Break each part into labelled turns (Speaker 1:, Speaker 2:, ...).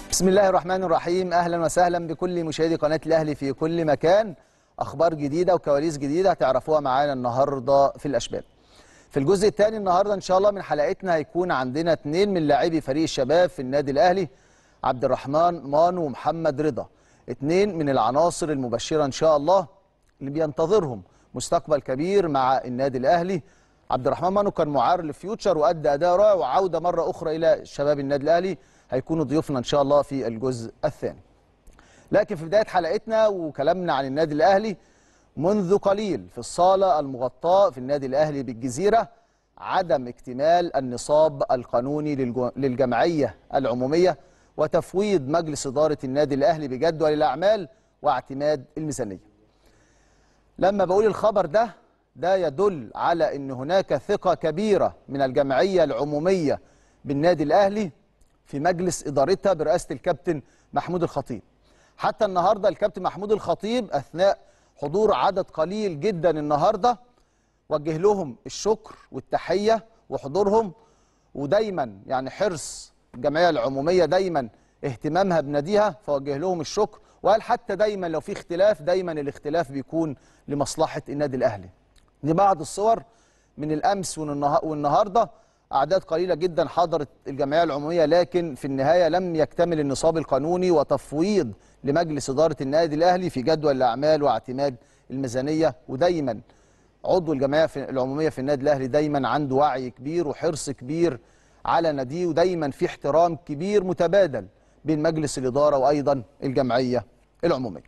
Speaker 1: بسم الله الرحمن الرحيم اهلا وسهلا بكل مشاهدي قناه الاهلي في كل مكان اخبار جديده وكواليس جديده هتعرفوها معانا النهارده في الاشبال في الجزء الثاني النهارده ان شاء الله من حلقتنا هيكون عندنا اثنين من لاعبي فريق الشباب في النادي الاهلي عبد الرحمن مانو ومحمد رضا اثنين من العناصر المبشره ان شاء الله اللي بينتظرهم مستقبل كبير مع النادي الاهلي عبد الرحمن مانو كان معار لفيوتشر وادى اداء رائع وعوده مره اخرى الى شباب النادي الاهلي هيكونوا ضيوفنا ان شاء الله في الجزء الثاني لكن في بدايه حلقتنا وكلامنا عن النادي الاهلي منذ قليل في الصاله المغطاه في النادي الاهلي بالجزيره عدم اكتمال النصاب القانوني للجو- للجمعيه العموميه وتفويض مجلس اداره النادي الاهلي بجدول الاعمال واعتماد الميزانيه لما بقول الخبر ده ده يدل على ان هناك ثقه كبيره من الجمعيه العموميه بالنادي الاهلي في مجلس ادارتها برئاسه الكابتن محمود الخطيب حتى النهارده الكابتن محمود الخطيب اثناء حضور عدد قليل جدا النهارده وجه لهم الشكر والتحيه وحضورهم ودايما يعني حرص الجمعيه العموميه دايما اهتمامها بناديها فوجه لهم الشكر وقال حتى دايما لو في اختلاف دايما الاختلاف بيكون لمصلحه النادي الاهلي دي بعض الصور من الامس والنها- والنهارده اعداد قليله جدا حضرت الجمعيه العموميه لكن في النهايه لم يكتمل النصاب القانوني وتفويض لمجلس اداره النادي الاهلي في جدول الاعمال واعتماد الميزانيه ودايما عضو الجمعيه في العموميه في النادي الاهلي دايما عنده وعي كبير وحرص كبير على ناديه ودايما في احترام كبير متبادل بين مجلس الاداره وايضا الجمعيه العموميه.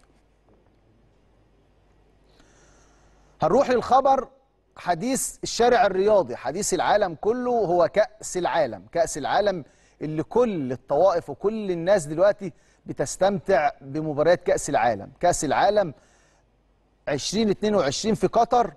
Speaker 1: هنروح للخبر حديث الشارع الرياضي حديث العالم كله هو كأس العالم كأس العالم اللي كل الطوائف وكل الناس دلوقتي بتستمتع بمباريات كأس العالم كأس العالم 2022 في قطر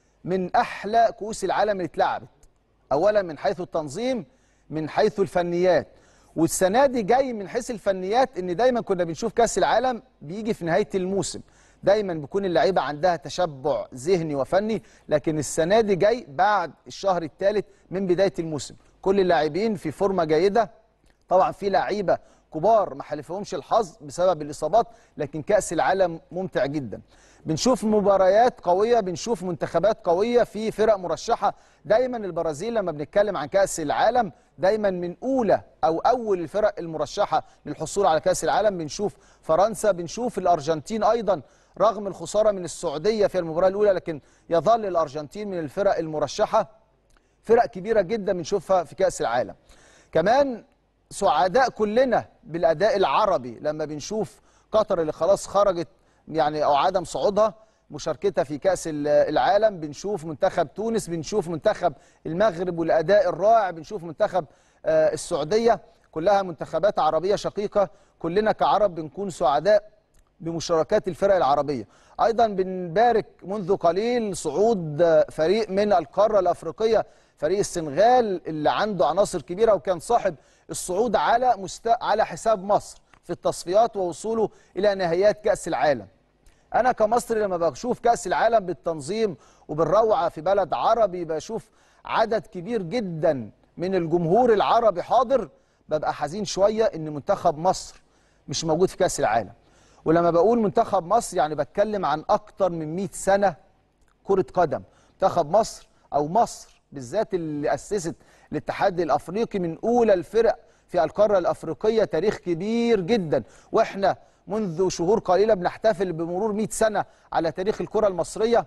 Speaker 1: من أحلى كؤوس العالم اللي اتلعبت أولا من حيث التنظيم من حيث الفنيات والسنة دي جاي من حيث الفنيات ان دايما كنا بنشوف كأس العالم بيجي في نهاية الموسم دايما بيكون اللعيبة عندها تشبع ذهني وفني لكن السنة دي جاي بعد الشهر الثالث من بداية الموسم كل اللاعبين في فورمة جيدة طبعا في لعيبه كبار ما حلفهمش الحظ بسبب الاصابات لكن كاس العالم ممتع جدا بنشوف مباريات قويه بنشوف منتخبات قويه في فرق مرشحه دايما البرازيل لما بنتكلم عن كاس العالم دايما من اولى او اول الفرق المرشحه للحصول على كاس العالم بنشوف فرنسا بنشوف الارجنتين ايضا رغم الخساره من السعوديه في المباراه الاولى لكن يظل الارجنتين من الفرق المرشحه فرق كبيره جدا بنشوفها في كاس العالم كمان سعداء كلنا بالاداء العربي لما بنشوف قطر اللي خلاص خرجت يعني او عدم صعودها مشاركتها في كاس ال- العالم بنشوف منتخب تونس بنشوف منتخب المغرب والاداء الرائع بنشوف منتخب آه، السعوديه كلها منتخبات عربيه شقيقه كلنا كعرب بنكون سعداء بمشاركات الفرق العربية أيضا بنبارك منذ قليل صعود آه، فريق من القارة الأفريقية فريق السنغال اللي عنده عناصر كبيرة وكان صاحب الصعود على مست... على حساب مصر في التصفيات ووصوله إلى نهائيات كأس العالم انا كمصري لما بشوف كاس العالم بالتنظيم وبالروعه في بلد عربي بشوف عدد كبير جدا من الجمهور العربي حاضر ببقى حزين شويه ان منتخب مصر مش موجود في كاس العالم ولما بقول منتخب مصر يعني بتكلم عن اكتر من 100 سنه كره قدم منتخب مصر او مصر بالذات اللي اسست الاتحاد الافريقي من اولى الفرق في القاره الافريقيه تاريخ كبير جدا واحنا منذ شهور قليله بنحتفل بمرور 100 سنه على تاريخ الكره المصريه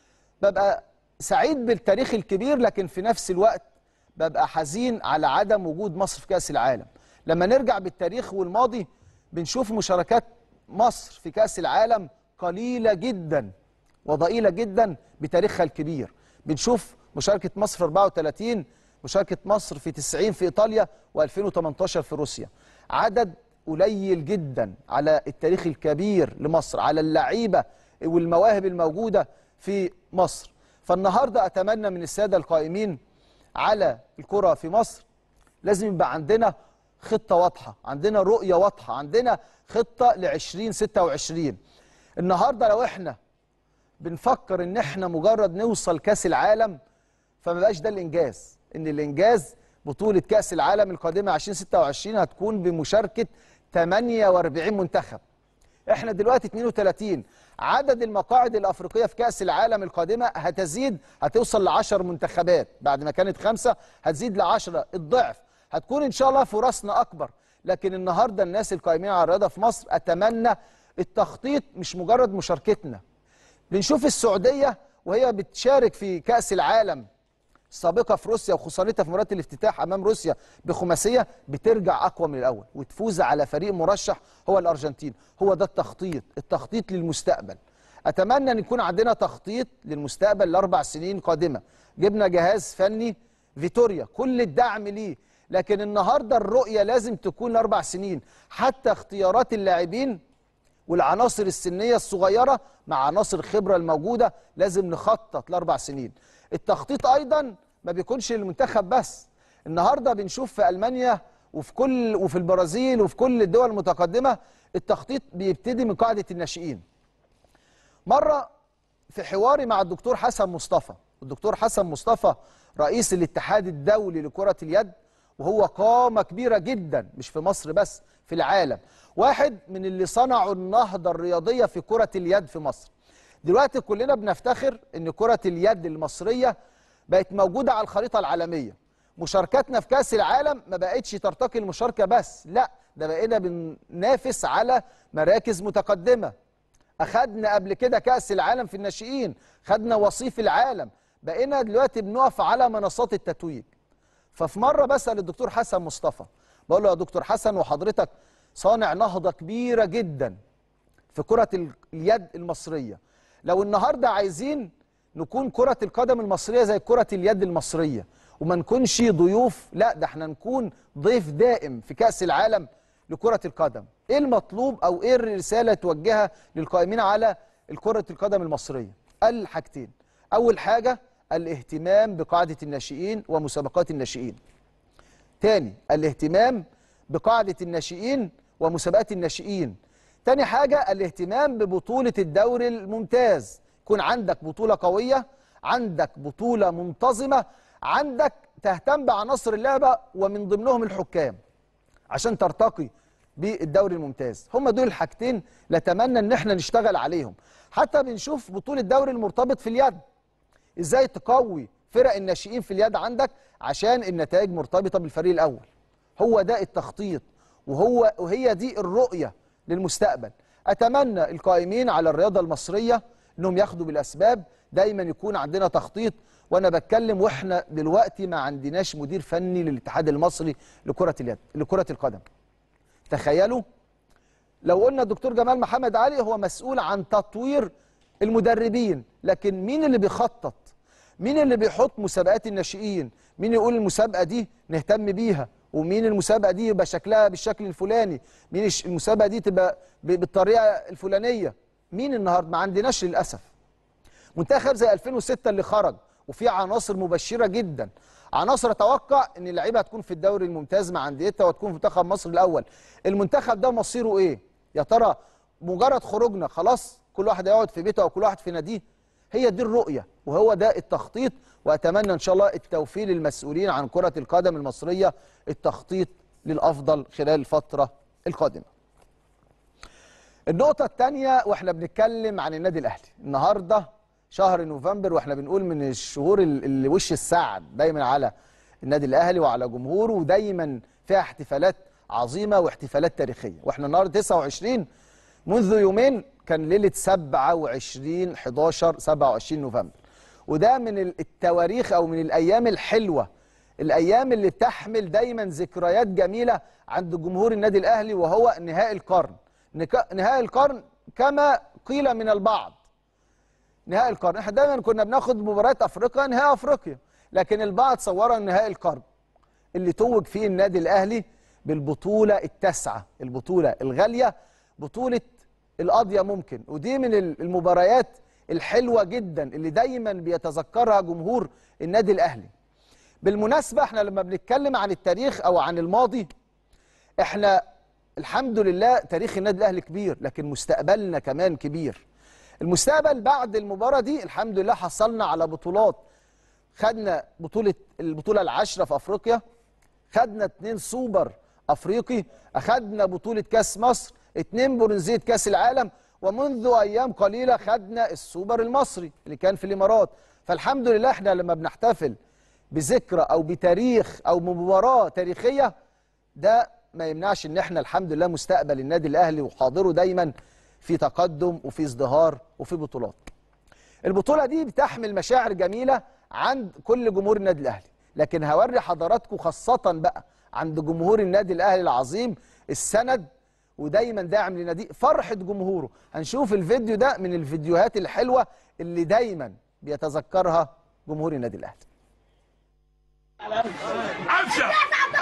Speaker 1: ببقى سعيد بالتاريخ الكبير لكن في نفس الوقت ببقى حزين على عدم وجود مصر في كأس العالم لما نرجع بالتاريخ والماضي بنشوف مشاركات مصر في كأس العالم قليلة جدا وضئيلة جدا بتاريخها الكبير بنشوف مشاركة مصر في 34 مشاركة مصر في 90 في إيطاليا و2018 في روسيا عدد قليل جدا على التاريخ الكبير لمصر على اللعيبة والمواهب الموجودة في مصر فالنهاردة أتمنى من السادة القائمين على الكرة في مصر لازم يبقى عندنا خطة واضحة عندنا رؤية واضحة عندنا خطة ل 2026 النهاردة لو احنا بنفكر ان احنا مجرد نوصل كاس العالم فما بقاش ده الانجاز ان الانجاز بطولة كاس العالم القادمة 2026 هتكون بمشاركة 48 منتخب احنا دلوقتي 32 عدد المقاعد الافريقيه في كاس العالم القادمه هتزيد هتوصل ل 10 منتخبات بعد ما كانت خمسه هتزيد ل 10 الضعف هتكون ان شاء الله فرصنا اكبر لكن النهارده الناس القائمين على الرياضه في مصر اتمنى التخطيط مش مجرد مشاركتنا بنشوف السعوديه وهي بتشارك في كاس العالم السابقه في روسيا وخسارتها في مباراه الافتتاح امام روسيا بخماسيه بترجع اقوى من الاول وتفوز على فريق مرشح هو الارجنتين هو ده التخطيط التخطيط للمستقبل اتمنى ان يكون عندنا تخطيط للمستقبل لاربع سنين قادمه جبنا جهاز فني فيتوريا كل الدعم ليه لكن النهارده الرؤيه لازم تكون لاربع سنين حتى اختيارات اللاعبين والعناصر السنيه الصغيره مع عناصر الخبره الموجوده لازم نخطط لاربع سنين التخطيط ايضا ما بيكونش للمنتخب بس النهارده بنشوف في المانيا وفي كل وفي البرازيل وفي كل الدول المتقدمه التخطيط بيبتدي من قاعده الناشئين مره في حواري مع الدكتور حسن مصطفى الدكتور حسن مصطفى رئيس الاتحاد الدولي لكره اليد وهو قامه كبيره جدا مش في مصر بس في العالم واحد من اللي صنعوا النهضه الرياضيه في كره اليد في مصر دلوقتي كلنا بنفتخر ان كره اليد المصريه بقت موجوده على الخريطه العالميه مشاركتنا في كاس العالم ما بقتش ترتقي المشاركه بس لا ده بقينا بننافس على مراكز متقدمه اخدنا قبل كده كاس العالم في الناشئين خدنا وصيف العالم بقينا دلوقتي بنقف على منصات التتويج ففي مره بسال الدكتور حسن مصطفى بقول له يا دكتور حسن وحضرتك صانع نهضه كبيره جدا في كره اليد المصريه لو النهارده عايزين نكون كره القدم المصريه زي كره اليد المصريه وما نكونش ضيوف لا ده احنا نكون ضيف دائم في كاس العالم لكره القدم ايه المطلوب او ايه الرساله توجهها للقائمين على كره القدم المصريه قال حاجتين اول حاجه الاهتمام بقاعده الناشئين ومسابقات الناشئين تاني الاهتمام بقاعده الناشئين ومسابقات الناشئين تاني حاجة الاهتمام ببطولة الدوري الممتاز يكون عندك بطولة قوية عندك بطولة منتظمة عندك تهتم بعناصر اللعبة ومن ضمنهم الحكام عشان ترتقي بالدوري الممتاز هم دول الحاجتين نتمنى ان احنا نشتغل عليهم حتى بنشوف بطولة الدوري المرتبط في اليد ازاي تقوي فرق الناشئين في اليد عندك عشان النتائج مرتبطة بالفريق الاول هو ده التخطيط وهو وهي دي الرؤية للمستقبل أتمنى القائمين على الرياضة المصرية أنهم ياخدوا بالأسباب دايما يكون عندنا تخطيط وأنا بتكلم وإحنا دلوقتي ما عندناش مدير فني للاتحاد المصري لكرة اليد لكرة القدم تخيلوا لو قلنا الدكتور جمال محمد علي هو مسؤول عن تطوير المدربين لكن مين اللي بيخطط مين اللي بيحط مسابقات الناشئين مين يقول المسابقة دي نهتم بيها ومين المسابقه دي يبقى شكلها بالشكل الفلاني مين المسابقه دي تبقى بالطريقه الفلانيه مين النهارده ما عندناش للاسف منتخب زي 2006 اللي خرج وفي عناصر مبشره جدا عناصر اتوقع ان اللعيبه هتكون في الدوري الممتاز مع انديتها وتكون في منتخب مصر الاول المنتخب ده مصيره ايه يا ترى مجرد خروجنا خلاص كل واحد هيقعد في بيته او كل واحد في ناديه هي دي الرؤيه وهو ده التخطيط واتمنى ان شاء الله التوفيق للمسؤولين عن كره القدم المصريه التخطيط للافضل خلال الفتره القادمه. النقطه الثانيه واحنا بنتكلم عن النادي الاهلي النهارده شهر نوفمبر واحنا بنقول من الشهور اللي وش السعد دايما على النادي الاهلي وعلى جمهوره ودايما فيها احتفالات عظيمه واحتفالات تاريخيه واحنا النهارده 29 منذ يومين كان ليله 27 11 27 نوفمبر وده من التواريخ او من الايام الحلوه الايام اللي بتحمل دايما ذكريات جميله عند جمهور النادي الاهلي وهو نهائي القرن نهائي القرن كما قيل من البعض نهائي القرن احنا دايما كنا بناخد مباريات افريقيا نهائي افريقيا لكن البعض صورها نهائي القرن اللي توج فيه النادي الاهلي بالبطوله التاسعه البطوله الغاليه بطوله القاضيه ممكن ودي من المباريات الحلوة جدا اللي دايما بيتذكرها جمهور النادي الأهلي بالمناسبة احنا لما بنتكلم عن التاريخ أو عن الماضي احنا الحمد لله تاريخ النادي الأهلي كبير لكن مستقبلنا كمان كبير المستقبل بعد المباراة دي الحمد لله حصلنا على بطولات خدنا بطولة البطولة العاشرة في أفريقيا خدنا اتنين سوبر افريقي اخذنا بطوله كاس مصر اتنين برونزيه كاس العالم ومنذ ايام قليله خدنا السوبر المصري اللي كان في الامارات فالحمد لله احنا لما بنحتفل بذكرى او بتاريخ او مباراه تاريخيه ده ما يمنعش ان احنا الحمد لله مستقبل النادي الاهلي وحاضره دايما في تقدم وفي ازدهار وفي بطولات البطوله دي بتحمل مشاعر جميله عند كل جمهور النادي الاهلي لكن هوري حضراتكم خاصه بقى عند جمهور النادي الاهلي العظيم السند ودايما داعم لناديه فرحه جمهوره هنشوف الفيديو ده من الفيديوهات الحلوه اللي دايما بيتذكرها جمهور النادي الاهلي
Speaker 2: أبشر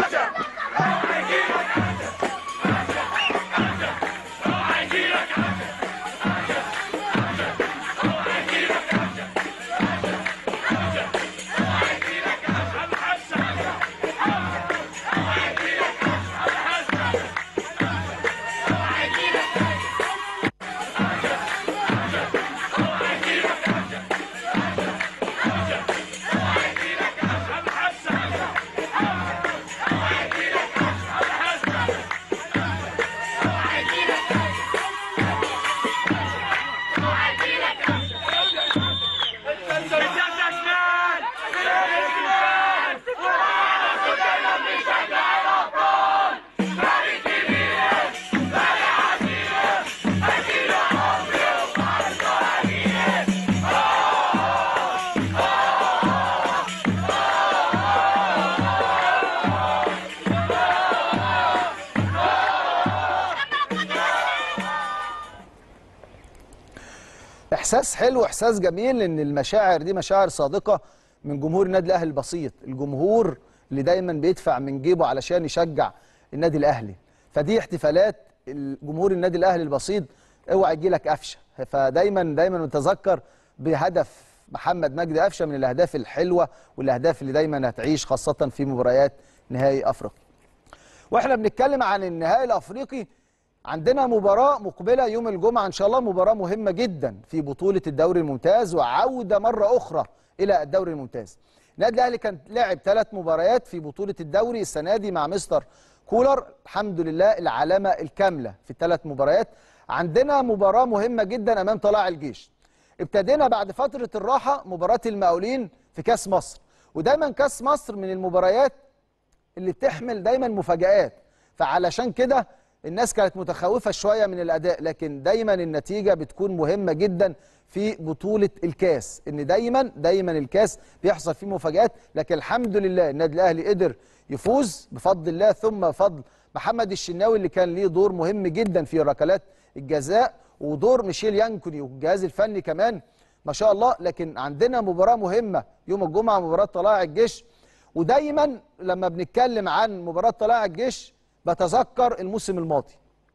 Speaker 1: احساس حلو احساس جميل ان المشاعر دي مشاعر صادقه من جمهور النادي الاهلي البسيط الجمهور اللي دايما بيدفع من جيبه علشان يشجع النادي الاهلي فدي احتفالات جمهور النادي الاهلي البسيط اوعى يجي لك قفشه فدايما دايما نتذكر بهدف محمد مجدي قفشه من الاهداف الحلوه والاهداف اللي دايما هتعيش خاصه في مباريات نهائي افريقيا واحنا بنتكلم عن النهائي الافريقي عندنا مباراة مقبلة يوم الجمعة إن شاء الله مباراة مهمة جدا في بطولة الدوري الممتاز وعودة مرة أخرى إلى الدوري الممتاز. النادي الأهلي كان لعب ثلاث مباريات في بطولة الدوري السنة دي مع مستر كولر الحمد لله العلامة الكاملة في الثلاث مباريات. عندنا مباراة مهمة جدا أمام طلائع الجيش. ابتدينا بعد فترة الراحة مباراة المقاولين في كأس مصر ودايما كأس مصر من المباريات اللي بتحمل دايما مفاجآت فعلشان كده الناس كانت متخوفة شوية من الأداء لكن دايما النتيجة بتكون مهمة جدا في بطولة الكاس إن دايما دايما الكاس بيحصل فيه مفاجآت لكن الحمد لله النادي الأهلي قدر يفوز بفضل الله ثم بفضل محمد الشناوي اللي كان ليه دور مهم جدا في ركلات الجزاء ودور ميشيل يانكوني والجهاز الفني كمان ما شاء الله لكن عندنا مباراة مهمة يوم الجمعة مباراة طلائع الجيش ودايما لما بنتكلم عن مباراة طلائع الجيش بتذكر الموسم الماضي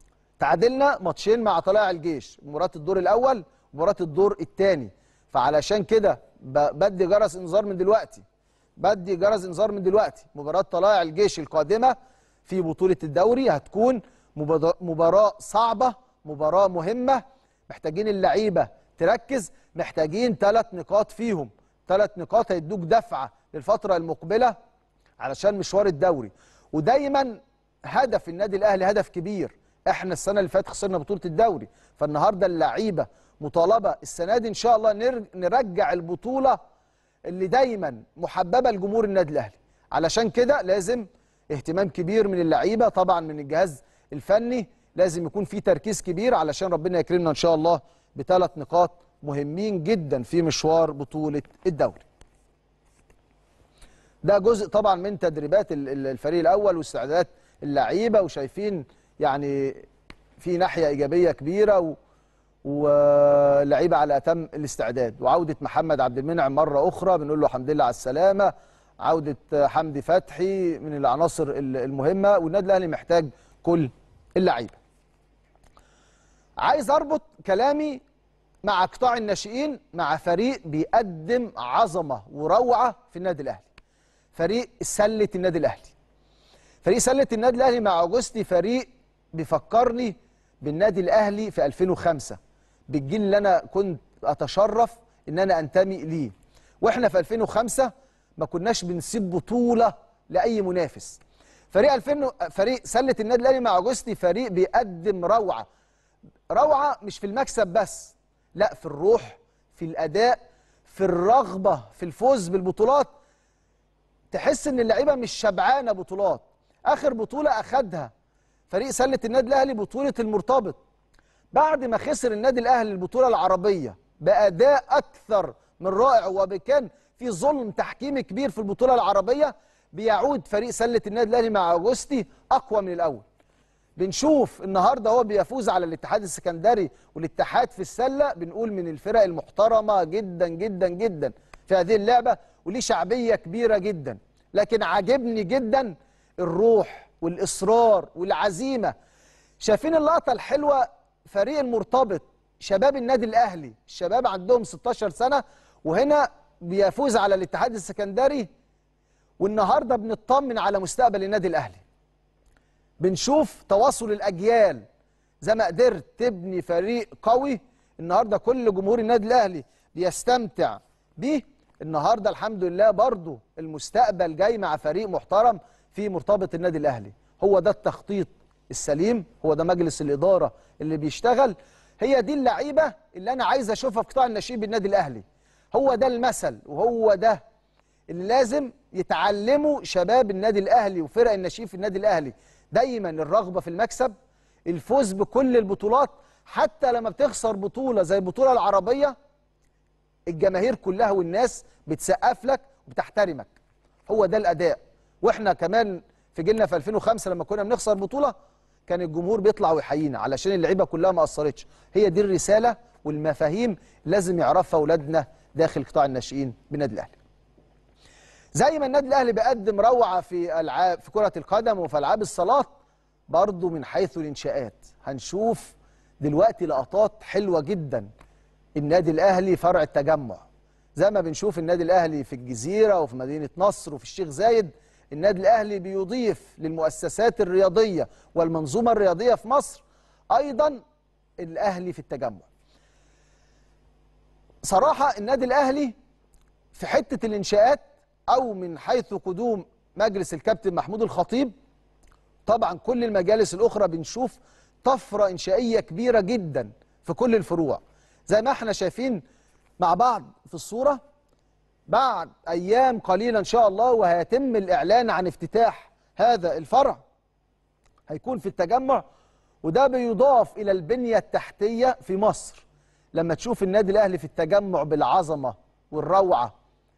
Speaker 1: تعادلنا ماتشين مع طلائع الجيش مباراه الدور الاول ومباراه الدور الثاني فعلشان كده بدي جرس انذار من دلوقتي بدي جرس انذار من دلوقتي مباراه طلائع الجيش القادمه في بطوله الدوري هتكون مباراه صعبه مباراه مهمه محتاجين اللعيبه تركز محتاجين ثلاث نقاط فيهم ثلاث نقاط هيدوك دفعه للفتره المقبله علشان مشوار الدوري ودايما هدف النادي الاهلي هدف كبير احنا السنه اللي فاتت خسرنا بطوله الدوري فالنهارده اللعيبه مطالبه السنه دي ان شاء الله نرجع البطوله اللي دايما محببه لجمهور النادي الاهلي علشان كده لازم اهتمام كبير من اللعيبه طبعا من الجهاز الفني لازم يكون في تركيز كبير علشان ربنا يكرمنا ان شاء الله بثلاث نقاط مهمين جدا في مشوار بطوله الدوري ده جزء طبعا من تدريبات الفريق الاول واستعدادات اللعيبه وشايفين يعني في ناحيه ايجابيه كبيره و... واللعيبه على اتم الاستعداد وعوده محمد عبد المنعم مره اخرى بنقول له الحمد لله على السلامه عوده حمدي فتحي من العناصر المهمه والنادي الاهلي محتاج كل اللعيبه عايز اربط كلامي مع قطاع الناشئين مع فريق بيقدم عظمه وروعه في النادي الاهلي فريق سله النادي الاهلي فريق سله النادي الاهلي مع اوجستي فريق بيفكرني بالنادي الاهلي في 2005 بالجيل اللي انا كنت اتشرف ان انا انتمي ليه واحنا في 2005 ما كناش بنسيب بطوله لاي منافس فريق 2000 فريق سله النادي الاهلي مع اجوستي فريق بيقدم روعه روعه مش في المكسب بس لا في الروح في الاداء في الرغبه في الفوز بالبطولات تحس ان اللعيبه مش شبعانه بطولات اخر بطوله اخدها فريق سله النادي الاهلي بطوله المرتبط بعد ما خسر النادي الاهلي البطوله العربيه باداء اكثر من رائع وبكان في ظلم تحكيمي كبير في البطوله العربيه بيعود فريق سله النادي الاهلي مع اوجستي اقوى من الاول بنشوف النهارده هو بيفوز على الاتحاد السكندري والاتحاد في السله بنقول من الفرق المحترمه جدا جدا جدا في هذه اللعبه وليه شعبيه كبيره جدا لكن عاجبني جدا الروح والاصرار والعزيمه شايفين اللقطه الحلوه فريق المرتبط شباب النادي الاهلي الشباب عندهم 16 سنه وهنا بيفوز على الاتحاد السكندري والنهارده بنطمن على مستقبل النادي الاهلي بنشوف تواصل الاجيال زي ما قدرت تبني فريق قوي النهارده كل جمهور النادي الاهلي بيستمتع بيه النهارده الحمد لله برضو المستقبل جاي مع فريق محترم في مرتبط النادي الاهلي هو ده التخطيط السليم هو ده مجلس الاداره اللي بيشتغل هي دي اللعيبه اللي انا عايز اشوفها في قطاع الناشئين بالنادي الاهلي هو ده المثل وهو ده اللي لازم يتعلموا شباب النادي الاهلي وفرق الناشئين في النادي الاهلي دايما الرغبه في المكسب الفوز بكل البطولات حتى لما بتخسر بطوله زي البطوله العربيه الجماهير كلها والناس بتسقف لك وبتحترمك هو ده الاداء واحنا كمان في جيلنا في 2005 لما كنا بنخسر بطوله كان الجمهور بيطلع ويحيينا علشان اللعيبه كلها ما قصرتش هي دي الرساله والمفاهيم لازم يعرفها اولادنا داخل قطاع الناشئين بالنادي الاهلي زي ما النادي الاهلي بيقدم روعه في العاب في كره القدم وفي العاب الصالات برضه من حيث الانشاءات هنشوف دلوقتي لقطات حلوه جدا النادي الاهلي فرع التجمع زي ما بنشوف النادي الاهلي في الجزيره وفي مدينه نصر وفي الشيخ زايد النادي الاهلي بيضيف للمؤسسات الرياضيه والمنظومه الرياضيه في مصر ايضا الاهلي في التجمع صراحه النادي الاهلي في حته الانشاءات او من حيث قدوم مجلس الكابتن محمود الخطيب طبعا كل المجالس الاخرى بنشوف طفره انشائيه كبيره جدا في كل الفروع زي ما احنا شايفين مع بعض في الصوره بعد ايام قليله ان شاء الله وهيتم الاعلان عن افتتاح هذا الفرع هيكون في التجمع وده بيضاف الى البنيه التحتيه في مصر لما تشوف النادي الاهلي في التجمع بالعظمه والروعه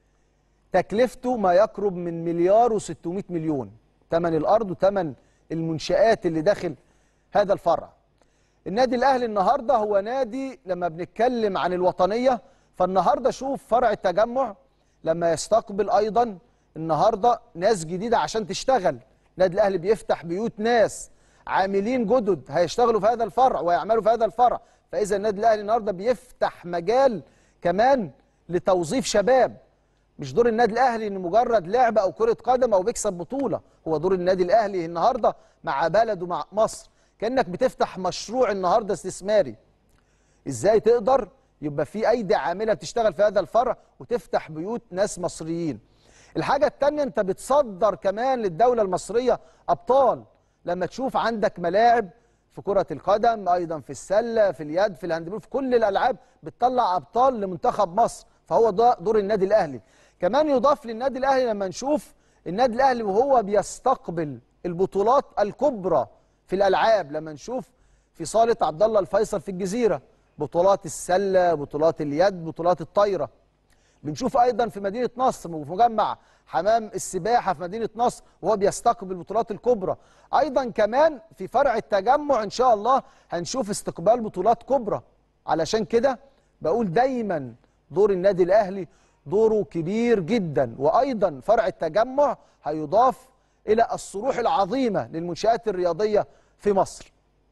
Speaker 1: تكلفته ما يقرب من مليار و600 مليون ثمن الارض وثمن المنشآت اللي داخل هذا الفرع النادي الاهلي النهارده هو نادي لما بنتكلم عن الوطنيه فالنهارده شوف فرع التجمع لما يستقبل ايضا النهارده ناس جديده عشان تشتغل النادي الاهلي بيفتح بيوت ناس عاملين جدد هيشتغلوا في هذا الفرع ويعملوا في هذا الفرع فاذا النادي الاهلي النهارده بيفتح مجال كمان لتوظيف شباب مش دور النادي الاهلي انه مجرد لعبه او كره قدم او بيكسب بطوله هو دور النادي الاهلي النهارده مع بلده مع مصر كانك بتفتح مشروع النهارده استثماري ازاي تقدر يبقى في ايدي عامله بتشتغل في هذا الفرع وتفتح بيوت ناس مصريين الحاجه الثانيه انت بتصدر كمان للدوله المصريه ابطال لما تشوف عندك ملاعب في كرة القدم أيضا في السلة في اليد في الهاندبول في كل الألعاب بتطلع أبطال لمنتخب مصر فهو ده دور النادي الأهلي كمان يضاف للنادي الأهلي لما نشوف النادي الأهلي وهو بيستقبل البطولات الكبرى في الألعاب لما نشوف في صالة عبد الله الفيصل في الجزيرة بطولات السلة بطولات اليد بطولات الطايرة بنشوف ايضا في مدينه نصر وفي مجمع حمام السباحه في مدينه نصر وهو بيستقبل البطولات الكبرى ايضا كمان في فرع التجمع ان شاء الله هنشوف استقبال بطولات كبرى علشان كده بقول دايما دور النادي الاهلي دوره كبير جدا وايضا فرع التجمع هيضاف الى الصروح العظيمه للمنشات الرياضيه في مصر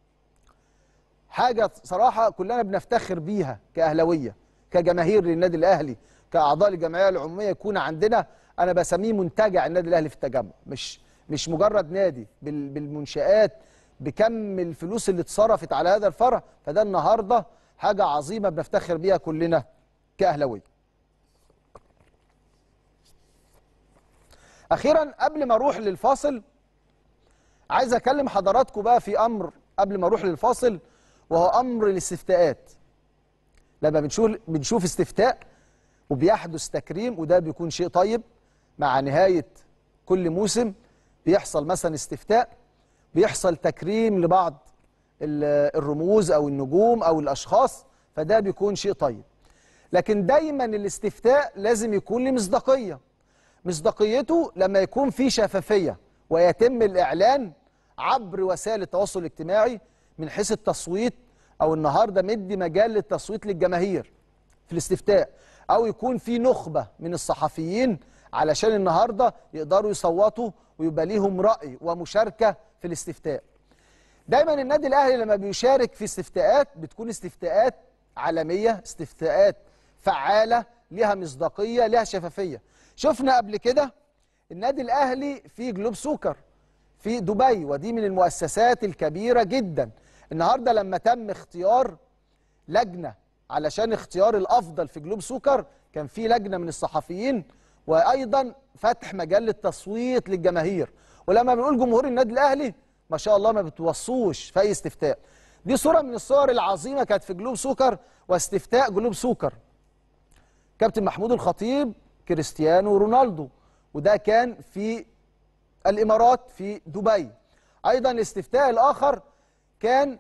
Speaker 1: حاجه صراحه كلنا بنفتخر بيها كاهلاويه كجماهير للنادي الاهلي كاعضاء الجمعيه العموميه يكون عندنا انا بسميه منتجع النادي الاهلي في التجمع مش مش مجرد نادي بال- بالمنشآت بكم الفلوس اللي اتصرفت على هذا الفرع فده النهارده حاجه عظيمه بنفتخر بيها كلنا كاهلاويه اخيرا قبل ما اروح للفاصل عايز اكلم حضراتكم بقى في امر قبل ما اروح للفاصل وهو امر الاستفتاءات لما بنشوف بنشوف استفتاء وبيحدث تكريم وده بيكون شيء طيب مع نهايه كل موسم بيحصل مثلا استفتاء بيحصل تكريم لبعض ال- الرموز او النجوم او الاشخاص فده بيكون شيء طيب لكن دايما الاستفتاء لازم يكون له مصداقيه مصداقيته لما يكون في شفافيه ويتم الاعلان عبر وسائل التواصل الاجتماعي من حيث التصويت او النهارده مدي مجال للتصويت للجماهير في الاستفتاء او يكون في نخبه من الصحفيين علشان النهارده يقدروا يصوتوا ويبقى ليهم راي ومشاركه في الاستفتاء دايما النادي الاهلي لما بيشارك في استفتاءات بتكون استفتاءات عالميه استفتاءات فعاله لها مصداقيه لها شفافيه شفنا قبل كده النادي الاهلي في جلوب سوكر في دبي ودي من المؤسسات الكبيره جدا النهارده لما تم اختيار لجنه علشان اختيار الافضل في جلوب سوكر كان في لجنه من الصحفيين وايضا فتح مجال للتصويت للجماهير ولما بنقول جمهور النادي الاهلي ما شاء الله ما بتوصوش في اي استفتاء دي صوره من الصور العظيمه كانت في جلوب سوكر واستفتاء جلوب سوكر كابتن محمود الخطيب كريستيانو رونالدو وده كان في الامارات في دبي ايضا الاستفتاء الاخر كان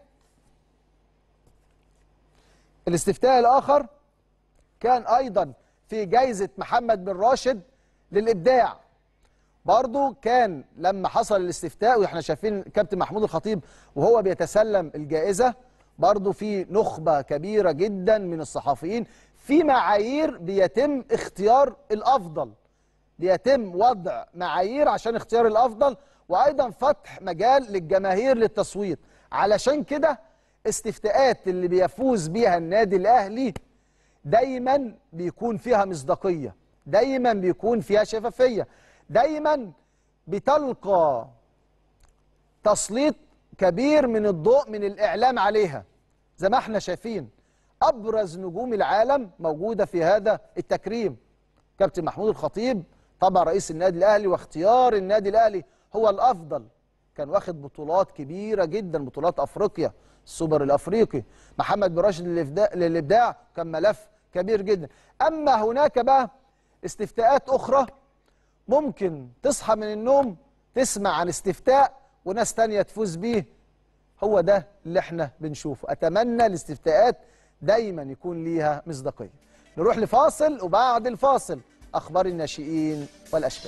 Speaker 1: الاستفتاء الاخر كان ايضا في جائزه محمد بن راشد للابداع برضو كان لما حصل الاستفتاء واحنا شايفين كابتن محمود الخطيب وهو بيتسلم الجائزه برضو في نخبه كبيره جدا من الصحفيين في معايير بيتم اختيار الافضل بيتم وضع معايير عشان اختيار الافضل وايضا فتح مجال للجماهير للتصويت علشان كده استفتاءات اللي بيفوز بيها النادي الاهلي دايما بيكون فيها مصداقيه دايما بيكون فيها شفافيه دايما بتلقى تسليط كبير من الضوء من الاعلام عليها زي ما احنا شايفين ابرز نجوم العالم موجوده في هذا التكريم كابتن محمود الخطيب طبعا رئيس النادي الاهلي واختيار النادي الاهلي هو الافضل كان واخد بطولات كبيره جدا بطولات افريقيا السوبر الافريقي محمد بن راشد للإبداع- للابداع كان ملف كبير جدا اما هناك بقى استفتاءات اخرى ممكن تصحى من النوم تسمع عن استفتاء وناس تانية تفوز بيه هو ده اللي احنا بنشوفه اتمنى الاستفتاءات دايما يكون ليها مصداقيه نروح لفاصل وبعد الفاصل اخبار الناشئين والاشبال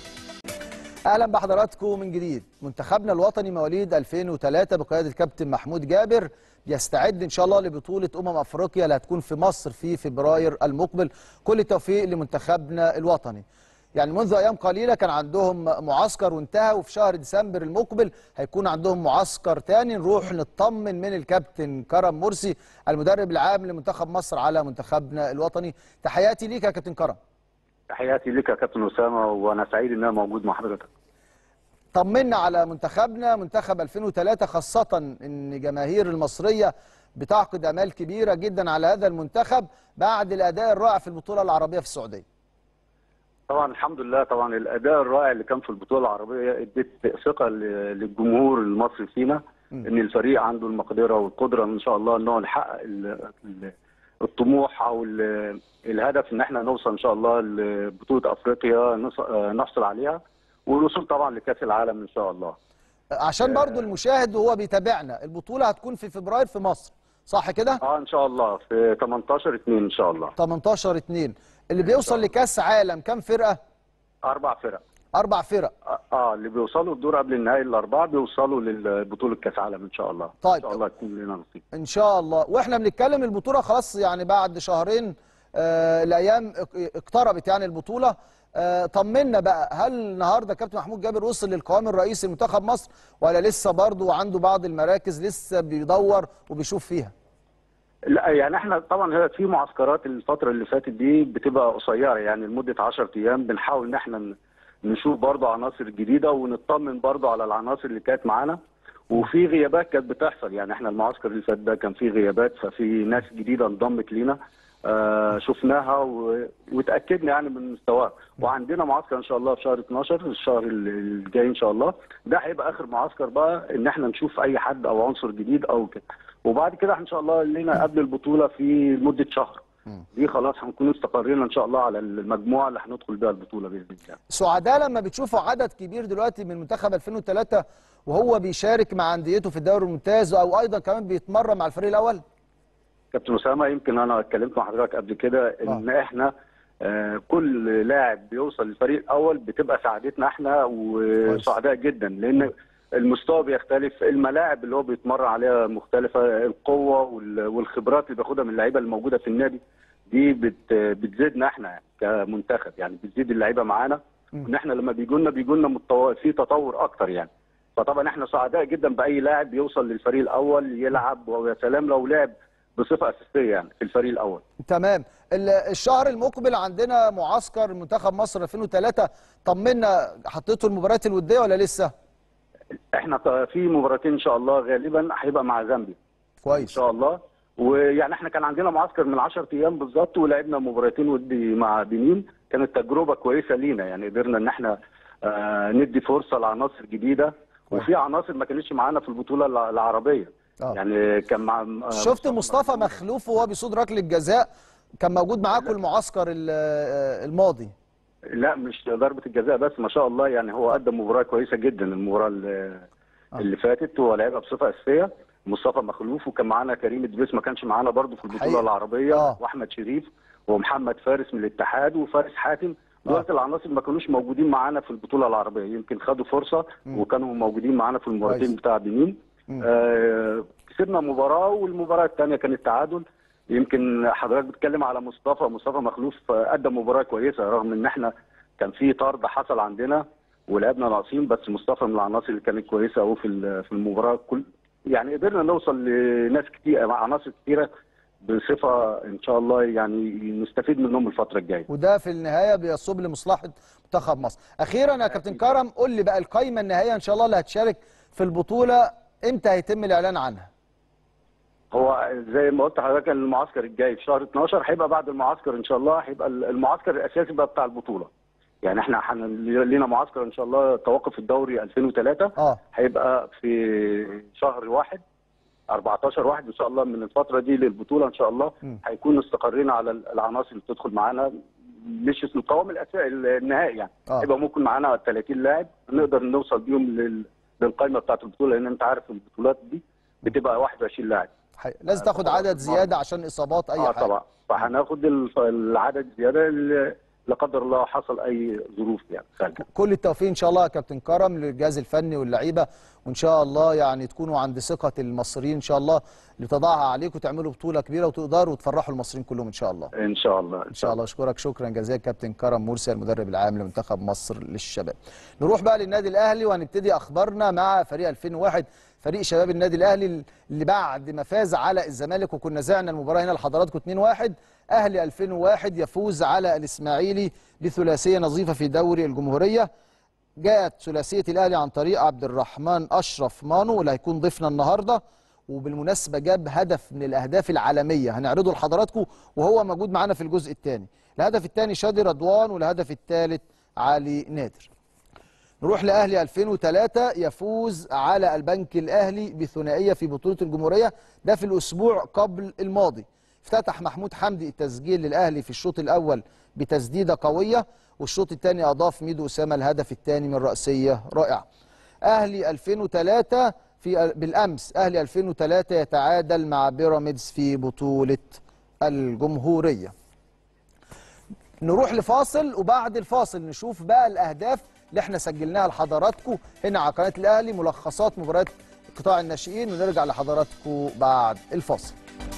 Speaker 1: اهلا بحضراتكم من جديد منتخبنا الوطني مواليد 2003 بقياده الكابتن محمود جابر بيستعد ان شاء الله لبطوله امم افريقيا اللي هتكون في مصر في فبراير المقبل كل التوفيق لمنتخبنا الوطني يعني منذ ايام قليله كان عندهم معسكر وانتهى وفي شهر ديسمبر المقبل هيكون عندهم معسكر تاني نروح نطمن من الكابتن كرم مرسي المدرب العام لمنتخب مصر على منتخبنا الوطني تحياتي ليك يا كابتن كرم
Speaker 2: تحياتي لك يا كابتن اسامه وانا سعيد ان انا موجود مع حضرتك
Speaker 1: طمنا على منتخبنا منتخب 2003 خاصة ان جماهير المصرية بتعقد امال كبيرة جدا على هذا المنتخب بعد الاداء الرائع في البطولة العربية في السعودية
Speaker 2: طبعا الحمد لله طبعا الاداء الرائع اللي كان في البطوله العربيه ادت ثقه ل- للجمهور المصري فينا ان الفريق عنده المقدره والقدره ان شاء الله ان هو نحقق ال- ال- الطموح او ال- الهدف ان احنا نوصل ان شاء الله لبطوله افريقيا نص- آه، نحصل عليها والوصول طبعا لكاس العالم ان شاء الله
Speaker 1: عشان برضو المشاهد وهو بيتابعنا البطولة هتكون في فبراير في مصر صح كده
Speaker 2: اه ان شاء الله في 18 2 ان شاء الله
Speaker 1: 18 2 اللي بيوصل لكاس عالم كام فرقة
Speaker 2: اربع فرق
Speaker 1: اربع فرق
Speaker 2: اه آه، اللي بيوصلوا الدور قبل النهائي الاربعه بيوصلوا لبطوله كاس عالم ان شاء الله
Speaker 1: طيب.
Speaker 2: ان شاء الله يكون لنا نصيب
Speaker 1: ان شاء الله واحنا بنتكلم البطولة خلاص يعني بعد شهرين آه الايام اق- اقتربت يعني البطولة آه طمنا بقى هل النهارده كابتن محمود جابر وصل للقوام الرئيسي لمنتخب مصر ولا لسه برضه عنده بعض المراكز لسه بيدور وبيشوف فيها
Speaker 2: لا يعني احنا طبعا هي في معسكرات الفتره اللي فاتت دي بتبقى قصيره يعني لمده 10 ايام بنحاول ان احنا ن- نشوف برضه عناصر جديده ونطمن برضه على العناصر اللي كانت معانا وفي غيابات كانت بتحصل يعني احنا المعسكر اللي فات ده كان فيه غيابات ففي ناس جديده انضمت لينا آه شفناها و... وتاكدنا يعني من مستواها وعندنا معسكر ان شاء الله في شهر 12 الشهر الجاي ان شاء الله ده هيبقى اخر معسكر بقى ان احنا نشوف اي حد او عنصر جديد او كده وبعد كده ان شاء الله لينا قبل البطوله في مده شهر دي خلاص هنكون استقرينا ان شاء الله على المجموعه اللي هندخل بيها البطوله باذن الله
Speaker 1: سعداء لما بتشوفوا عدد كبير دلوقتي من منتخب 2003 وهو بيشارك مع انديته في الدوري الممتاز او ايضا كمان بيتمرن مع الفريق الاول
Speaker 2: كابتن اسامه يمكن انا اتكلمت مع حضرتك قبل كده ان آه. احنا آه كل لاعب بيوصل للفريق الاول بتبقى سعادتنا احنا وسعداء جدا لان المستوى بيختلف الملاعب اللي هو بيتمرن عليها مختلفه القوه والخبرات اللي بياخدها من اللعيبه الموجوده في النادي دي بت بتزيدنا احنا كمنتخب يعني بتزيد اللعيبه معانا ان احنا لما بيجوا لنا بيجوا لنا في تطور اكتر يعني فطبعا احنا سعداء جدا باي لاعب بيوصل للفريق الاول يلعب ويا سلام لو لعب بصفه اساسيه يعني في الفريق الاول
Speaker 1: تمام الشهر المقبل عندنا معسكر منتخب مصر 2003 طمنا حطيتوا المباريات الوديه ولا لسه
Speaker 2: احنا في مباراتين ان شاء الله غالبا هيبقى مع زامبيا
Speaker 1: كويس
Speaker 2: ان شاء الله ويعني احنا كان عندنا معسكر من 10 ايام بالظبط ولعبنا مباراتين ودي مع بنين كانت تجربه كويسه لينا يعني قدرنا ان احنا آه ندي فرصه لعناصر جديده وفي عناصر ما كانتش معانا في البطوله العربيه
Speaker 1: آه.
Speaker 2: يعني كان مع
Speaker 1: شفت مصطفى مخلوف وهو بيصود ركله الجزاء كان موجود معاكم المعسكر الماضي
Speaker 2: لا مش ضربه الجزاء بس ما شاء الله يعني هو قدم مباراه كويسه جدا المباراه اللي, آه. اللي فاتت هو لعبها بصفه اساسيه مصطفى مخلوف وكان معانا كريم ادريس ما كانش معانا برضه في البطوله حقيقة. العربيه
Speaker 1: آه.
Speaker 2: واحمد شريف ومحمد فارس من الاتحاد وفارس حاتم دول العناصر ما كانوش موجودين معانا في البطوله العربيه يمكن خدوا فرصه م. وكانوا موجودين معانا في المباراتين بتاع بنين آه كسبنا مباراه والمباراه الثانيه كانت تعادل يمكن حضرتك بتتكلم على مصطفى مصطفى مخلوف قدم مباراه كويسه رغم ان احنا كان في طرد حصل عندنا ولعبنا ناقصين بس مصطفى من العناصر اللي كانت كويسه قوي في في المباراه كل يعني قدرنا نوصل لناس كتير عناصر كتيره بصفه ان شاء الله يعني نستفيد منهم الفتره الجايه
Speaker 1: وده في النهايه بيصب لمصلحه منتخب مصر اخيرا يا كابتن كرم قول لي بقى القائمه النهائيه ان شاء الله اللي هتشارك في البطوله امتى هيتم الاعلان عنها
Speaker 2: هو زي ما قلت لحضرتك المعسكر الجاي في شهر 12 هيبقى بعد المعسكر ان شاء الله هيبقى المعسكر الاساسي بقى بتاع البطوله يعني احنا حن... لينا معسكر ان شاء الله توقف الدوري 2003
Speaker 1: اه
Speaker 2: هيبقى في شهر واحد 14 واحد ان شاء الله من الفتره دي للبطوله ان شاء الله
Speaker 1: م.
Speaker 2: هيكون استقرينا على العناصر اللي بتدخل معانا مش القوام الاساسي النهائي يعني
Speaker 1: آه.
Speaker 2: هيبقى ممكن معانا 30 لاعب نقدر نوصل بيهم لل... للقائمه بتاعه البطوله لان انت عارف البطولات دي بتبقى 21 لاعب
Speaker 1: حقيقة. لازم تاخد عدد زياده عشان اصابات اي
Speaker 2: اه
Speaker 1: حاجه
Speaker 2: طبعا فهناخد العدد زياده لا قدر الله حصل اي ظروف يعني خارجه
Speaker 1: كل التوفيق ان شاء الله يا كابتن كرم للجهاز الفني واللعيبه وان شاء الله يعني تكونوا عند ثقه المصريين ان شاء الله لتضعها عليكم وتعملوا بطوله كبيره وتقدروا تفرحوا المصريين كلهم ان شاء الله
Speaker 2: ان شاء الله
Speaker 1: ان شاء الله اشكرك شكرا جزيلا كابتن كرم مرسي المدرب العام لمنتخب مصر للشباب نروح بقى للنادي الاهلي وهنبتدي اخبارنا مع فريق 2001 فريق شباب النادي الاهلي اللي بعد ما فاز على الزمالك وكنا زعنا المباراه هنا لحضراتكم 2-1 اهلي 2001 يفوز على الاسماعيلي بثلاثيه نظيفه في دوري الجمهوريه جاءت ثلاثيه الاهلي عن طريق عبد الرحمن اشرف مانو واللي هيكون ضيفنا النهارده وبالمناسبه جاب هدف من الاهداف العالميه هنعرضه لحضراتكم وهو موجود معانا في الجزء الثاني الهدف الثاني شادي رضوان والهدف الثالث علي نادر نروح لاهلي 2003 يفوز على البنك الاهلي بثنائيه في بطوله الجمهوريه ده في الاسبوع قبل الماضي افتتح محمود حمدي التسجيل للاهلي في الشوط الاول بتسديده قويه والشوط الثاني اضاف ميدو اسامه الهدف الثاني من راسيه رائعه اهلي 2003 في بالامس اهلي 2003 يتعادل مع بيراميدز في بطوله الجمهوريه نروح لفاصل وبعد الفاصل نشوف بقى الاهداف اللي احنا سجلناها لحضراتكم هنا على قناه الاهلي ملخصات مباريات قطاع الناشئين ونرجع لحضراتكم بعد الفاصل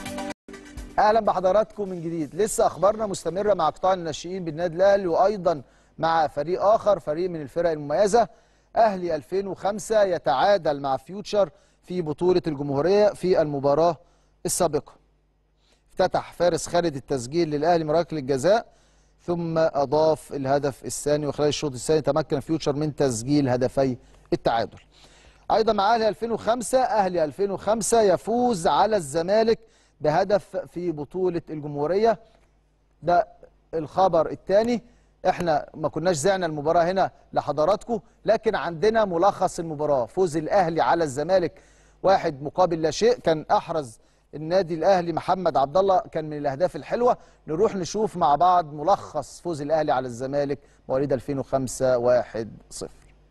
Speaker 1: اهلا بحضراتكم من جديد لسه اخبارنا مستمره مع قطاع الناشئين بالنادي الاهلي وايضا مع فريق اخر فريق من الفرق المميزه اهلي 2005 يتعادل مع فيوتشر في بطوله الجمهوريه في المباراه السابقه افتتح فارس خالد التسجيل للاهلي من ركله الجزاء ثم اضاف الهدف الثاني وخلال الشوط الثاني تمكن فيوتشر من تسجيل هدفي التعادل ايضا مع اهلي 2005 اهلي 2005 يفوز على الزمالك بهدف في بطولة الجمهورية ده الخبر الثاني احنا ما كناش زعنا المباراة هنا لحضراتكم لكن عندنا ملخص المباراة فوز الأهلي على الزمالك واحد مقابل لا شيء كان أحرز النادي الأهلي محمد عبد الله كان من الأهداف الحلوة نروح نشوف مع بعض ملخص فوز الأهلي على الزمالك مواليد 2005 1 0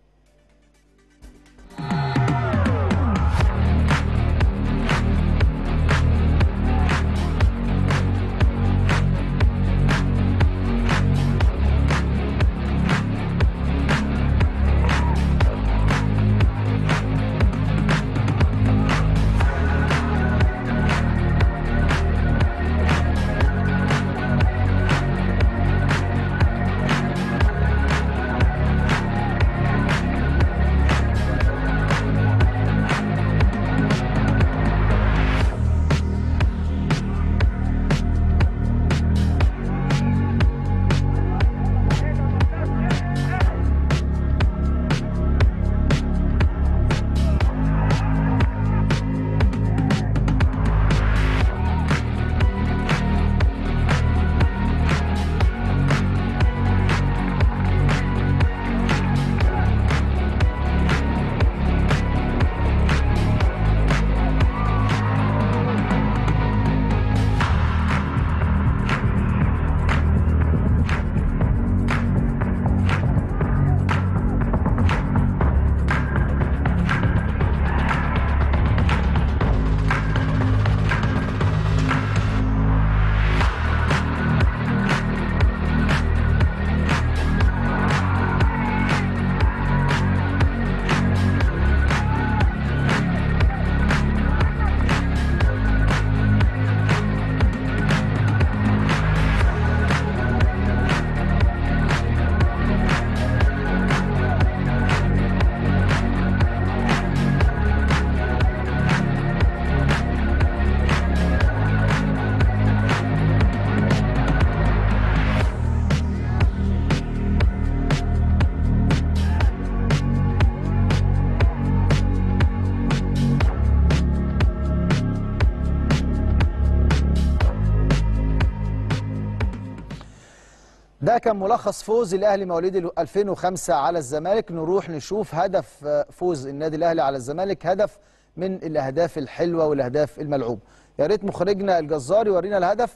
Speaker 1: ده كان ملخص فوز الاهلي مواليد 2005 على الزمالك نروح نشوف هدف فوز النادي الاهلي على الزمالك هدف من الاهداف الحلوه والاهداف الملعوبه يا ريت مخرجنا الجزار يورينا الهدف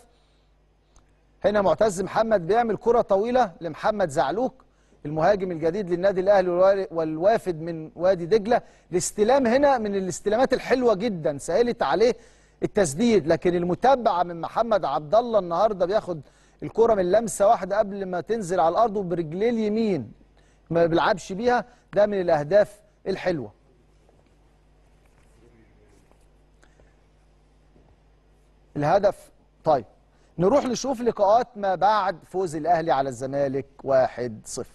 Speaker 1: هنا معتز محمد بيعمل كره طويله لمحمد زعلوك المهاجم الجديد للنادي الاهلي والوافد من وادي دجله الاستلام هنا من الاستلامات الحلوه جدا سهلت عليه التسديد لكن المتابعه من محمد عبد الله النهارده بياخد الكرة من لمسة واحدة قبل ما تنزل على الأرض وبرجليه اليمين ما بيلعبش بيها ده من الأهداف الحلوة الهدف طيب نروح نشوف لقاءات ما بعد فوز الأهلي على الزمالك 1-0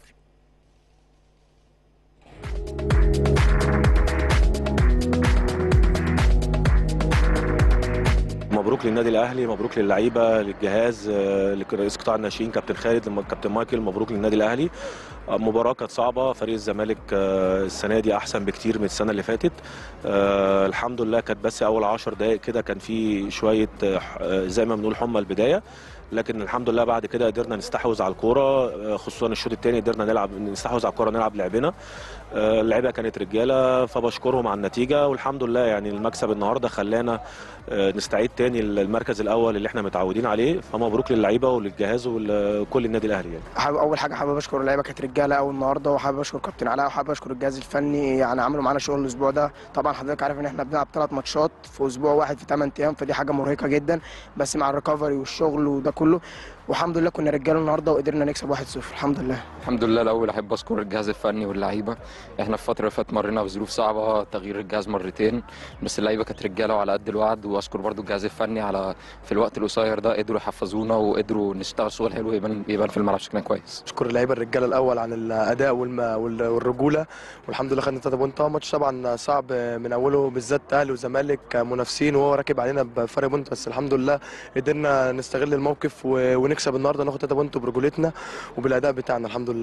Speaker 3: مبروك للنادي الاهلي مبروك للعيبه للجهاز آه، لرئيس قطاع الناشئين كابتن خالد لما- كابتن مايكل مبروك للنادي الاهلي آه، مباراه كانت صعبه فريق الزمالك آه، السنه دي احسن بكتير من السنه اللي فاتت آه، الحمد لله كانت بس اول 10 دقائق كده كان في شويه آه، ح- آه، زي ما بنقول حمى البدايه لكن الحمد لله بعد كده قدرنا نستحوذ على الكوره آه، خصوصا الشوط الثاني قدرنا نلعب نستحوذ على الكوره نلعب لعبنا آه، اللعيبه كانت رجاله فبشكرهم على النتيجه والحمد لله يعني المكسب النهارده خلانا آه، نستعيد تاني المركز الاول اللي احنا متعودين عليه فمبروك للعيبه وللجهاز وكل النادي الاهلي يعني
Speaker 4: حابب اول حاجه حابب اشكر اللعيبه كانت رجاله قوي النهارده وحابب اشكر كابتن علاء وحابب اشكر الجهاز الفني يعني عملوا معانا شغل الاسبوع ده طبعا حضرتك عارف ان احنا بنلعب ثلاث ماتشات في اسبوع واحد في 8 ايام فدي حاجه مرهقه جدا بس مع الريكفري والشغل وده كله والحمد لله كنا رجاله النهارده وقدرنا نكسب 1-0 الحمد لله
Speaker 5: الحمد لله الاول احب اشكر الجهاز الفني واللعيبه احنا في الفتره اللي فاتت مرينا بظروف صعبه تغيير الجهاز مرتين بس اللعيبه كانت رجاله وعلى قد الوعد واشكر برضو الجهاز الفني على في الوقت القصير ده قدروا يحفظونا وقدروا نشتغل شغل حلو يبان يبان في الملعب شكلنا كويس
Speaker 6: اشكر اللعيبه الرجاله الاول عن الاداء والم... وال- والرجوله والحمد لله خدنا 3 بونت آه، ماتش طبعا صعب من اوله بالذات اهلي وزمالك منافسين وهو راكب علينا بفرق بونت بس الحمد لله قدرنا نستغل الموقف و... ونكسب النهارده ناخد 3 بونت برجولتنا وبالاداء بتاعنا الحمد لله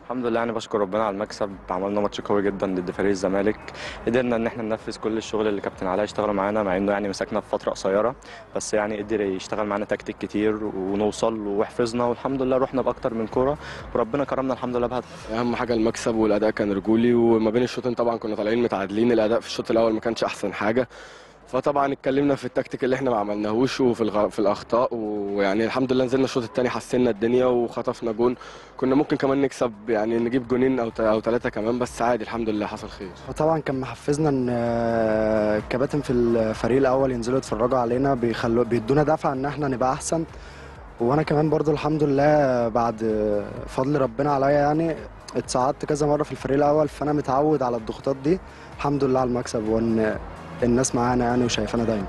Speaker 7: الحمد لله يعني بشكر ربنا على المكسب عملنا ماتش قوي جدا ضد فريق الزمالك قدرنا ان احنا ننفذ كل الشغل اللي كابتن علاء اشتغل معانا مع انه يعني مسكنا في فتره قصيره بس يعني قدر يشتغل معانا تكتيك كتير ونوصل وحفظنا والحمد لله رحنا باكتر من كوره وربنا كرمنا الحمد لله بهدف
Speaker 8: اهم حاجه المكسب والاداء كان رجولي وما بين الشوطين طبعا كنا طالعين متعادلين الاداء في الشوط الاول ما كانش احسن حاجه فطبعا اتكلمنا في التكتيك اللي احنا ما عملناهوش وفي الغ... في الاخطاء ويعني الحمد لله نزلنا الشوط الثاني حسنا الدنيا وخطفنا جون كنا ممكن كمان نكسب يعني نجيب جونين او ت- او ثلاثه كمان بس عادي الحمد لله حصل خير
Speaker 9: وطبعا كان محفزنا ان آه، الكباتن في الفريق الاول ينزلوا يتفرجوا علينا بيخلوا بيدونا دفعه ان احنا نبقى احسن وانا كمان برضو الحمد لله بعد آه، فضل ربنا عليا يعني اتصعدت كذا مره في الفريق الاول فانا متعود على الضغوطات دي الحمد لله على المكسب وان الناس معانا يعني وشايفانا دايما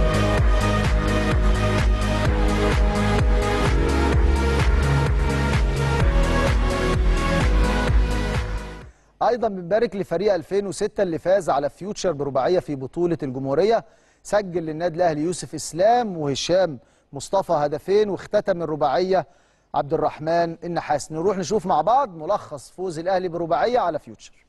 Speaker 1: ايضا بنبارك لفريق 2006 اللي فاز على فيوتشر برباعيه في بطوله الجمهوريه سجل للنادي الاهلي يوسف اسلام وهشام مصطفى هدفين واختتم الرباعيه عبد الرحمن النحاس نروح نشوف مع بعض ملخص فوز الاهلي برباعيه على فيوتشر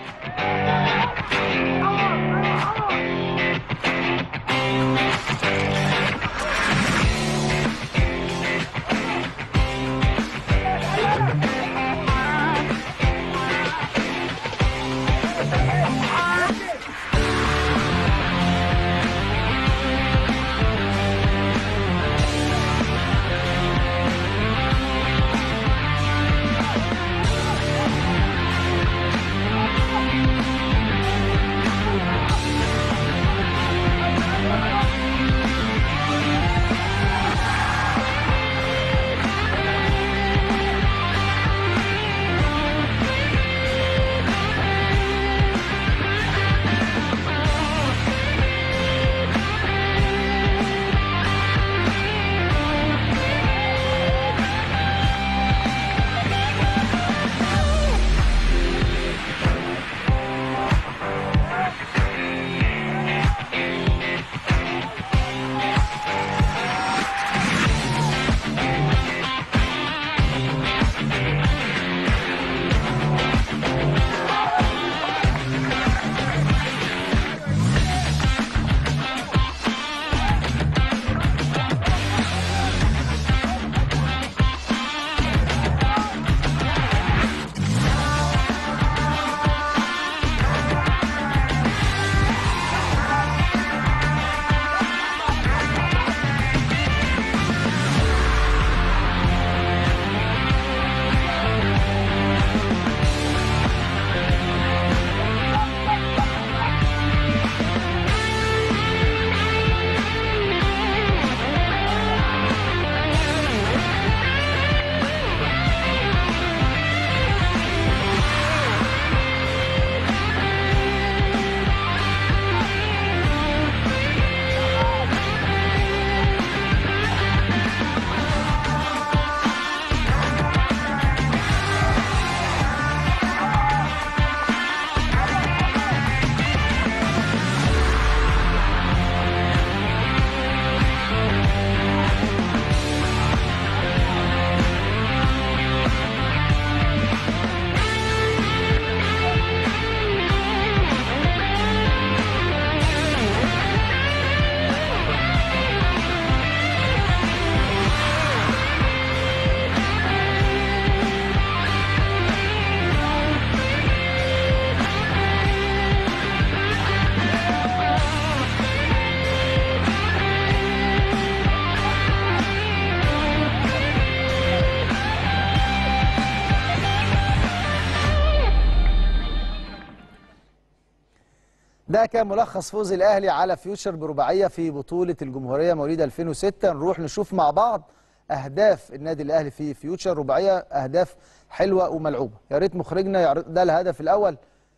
Speaker 1: ده كان ملخص فوز الاهلي على فيوتشر برباعيه في بطوله الجمهوريه مواليد 2006 نروح نشوف مع بعض اهداف النادي الاهلي في فيوتشر رباعيه اهداف حلوه وملعوبه يا ريت مخرجنا يعرض ده الهدف الاول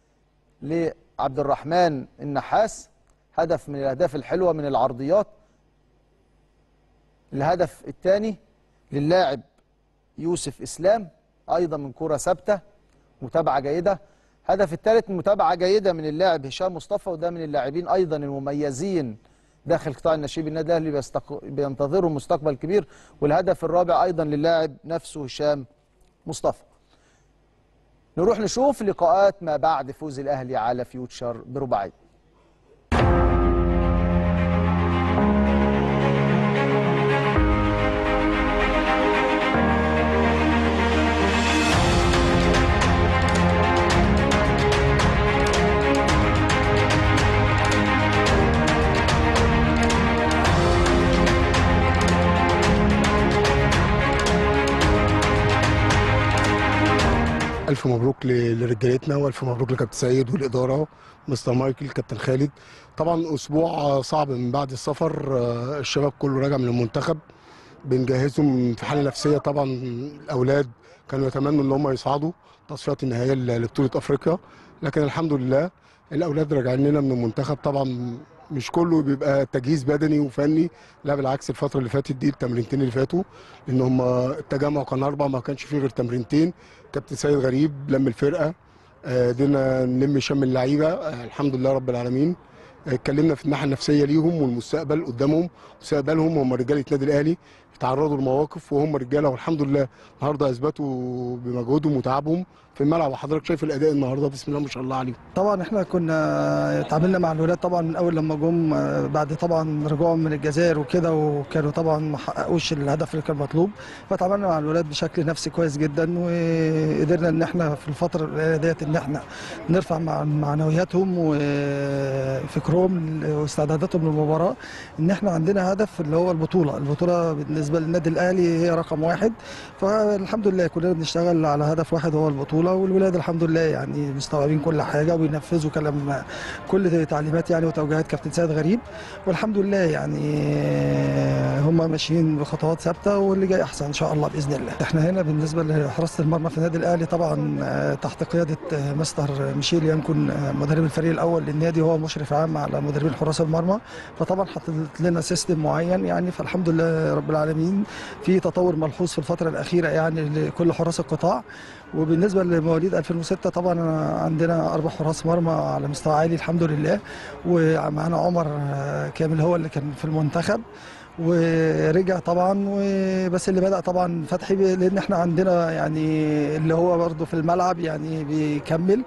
Speaker 1: لعبد الرحمن النحاس هدف من الاهداف الحلوه من العرضيات الهدف الثاني للاعب يوسف اسلام ايضا من كره ثابته متابعه جيده هدف الثالث متابعه جيده من اللاعب هشام مصطفى وده من اللاعبين ايضا المميزين داخل قطاع النشيب النادي الاهلي بيستق... بينتظروا مستقبل كبير والهدف الرابع ايضا للاعب نفسه هشام مصطفى نروح نشوف لقاءات ما بعد فوز الاهلي على فيوتشر برباعيه
Speaker 10: ألف مبروك ل- لرجالتنا وألف مبروك لكابتن سيد والإدارة مستر مايكل كابتن خالد طبعا أسبوع صعب من بعد السفر آه، الشباب كله راجع من المنتخب بنجهزهم في حالة نفسية طبعا الأولاد كانوا يتمنوا إن هم يصعدوا تصفيات النهائية ل- لبطولة أفريقيا لكن الحمد لله الأولاد راجعين لنا من المنتخب طبعا مش كله بيبقى تجهيز بدني وفني لا بالعكس الفترة اللي فاتت دي التمرينتين اللي فاتوا لأن هم التجمع كان أربع ما كانش فيه غير تمرينتين كابتن سيد غريب لم الفرقه آه، قدرنا نلم شم اللعيبه آه، الحمد لله رب العالمين آه، اتكلمنا في الناحيه النفسيه ليهم والمستقبل قدامهم مستقبلهم هم رجاله النادي الاهلي يتعرضوا لمواقف وهم رجاله والحمد لله النهارده اثبتوا بمجهودهم وتعبهم في الملعب وحضرتك شايف الاداء النهارده بسم الله ما شاء الله عليهم
Speaker 11: طبعا احنا كنا اتعاملنا مع الولاد طبعا من اول لما جم آه، بعد طبعا رجوعهم من الجزائر وكده وكانوا طبعا ما حققوش الهدف اللي كان مطلوب فتعاملنا مع الولاد بشكل نفسي كويس جدا وقدرنا ان احنا في الفتره القليله ديت ان احنا نرفع مع معنوياتهم وفكرهم واستعداداتهم للمباراه ان احنا عندنا هدف اللي هو البطوله البطوله بالنسبه للنادي الاهلي هي رقم واحد فالحمد لله كلنا بنشتغل على هدف واحد هو البطوله والولاد الحمد لله يعني مستوعبين كل حاجه وبينفذوا كلام كل تعليمات يعني وتوجيهات كابتن سيد غريب والحمد لله يعني هم ماشيين بخطوات ثابته واللي جاي احسن ان شاء الله باذن الله. احنا هنا بالنسبه لحراسه المرمى في النادي الاهلي طبعا آه، تحت قياده آه، مستر ميشيل يمكن آه، مدرب الفريق الاول للنادي هو مشرف عام على مدربين حراس المرمى فطبعا حطت لنا سيستم معين يعني فالحمد لله رب العالمين في تطور ملحوظ في الفتره الاخيره يعني لكل حراس القطاع وبالنسبه لمواليد 2006 طبعا عندنا اربع حراس مرمى على مستوى عالي الحمد لله ومعانا عمر آه، كامل هو اللي كان في المنتخب ورجع طبعا وبس اللي بدأ طبعا فتحي ب- لان احنا عندنا يعني اللي هو برضه في الملعب يعني بيكمل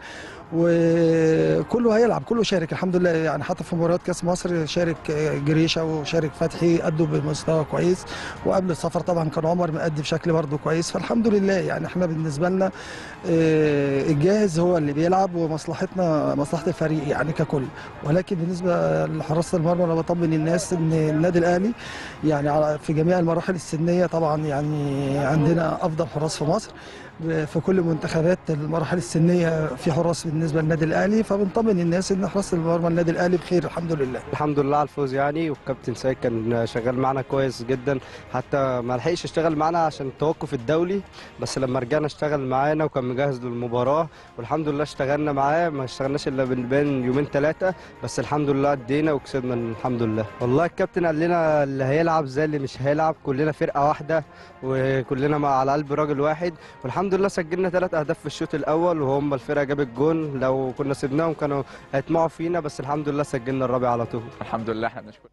Speaker 11: وكله هيلعب كله شارك الحمد لله يعني حتى في مباريات كاس مصر شارك جريشه وشارك فتحي ادوا بمستوى كويس وقبل السفر طبعا كان عمر مأدي بشكل برضه كويس فالحمد لله يعني احنا بالنسبه لنا آه، الجاهز هو اللي بيلعب ومصلحتنا مصلحه الفريق يعني ككل ولكن بالنسبه لحراسه المرمى انا بطمن الناس ان النادي الاهلي يعني على- في جميع المراحل السنيه طبعا يعني عندنا افضل حراس في مصر في كل منتخبات المراحل السنيه في حراس بالنسبه للنادي الاهلي فبنطمن الناس ان حراسه المرمى النادي الاهلي بخير الحمد لله
Speaker 9: الحمد لله على الفوز يعني والكابتن سيد كان شغال معانا كويس جدا حتى ما لحقش يشتغل معانا عشان التوقف الدولي بس لما رجعنا اشتغل معانا وكان مجهز للمباراه والحمد لله اشتغلنا معاه ما اشتغلناش الا بين بين يومين ثلاثه بس الحمد لله ادينا وكسبنا الحمد لله والله الكابتن قال لنا اللي هيلعب زي اللي مش هيلعب كلنا فرقه واحده وكلنا مع على قلب راجل واحد والحمد لله سجلنا ثلاث اهداف في الشوط الاول وهم الفرقه جابت جون لو كنا سيبناهم كانوا هيطمعوا فينا بس الحمد لله سجلنا الرابع على طول
Speaker 12: الحمد لله احنا بنشكر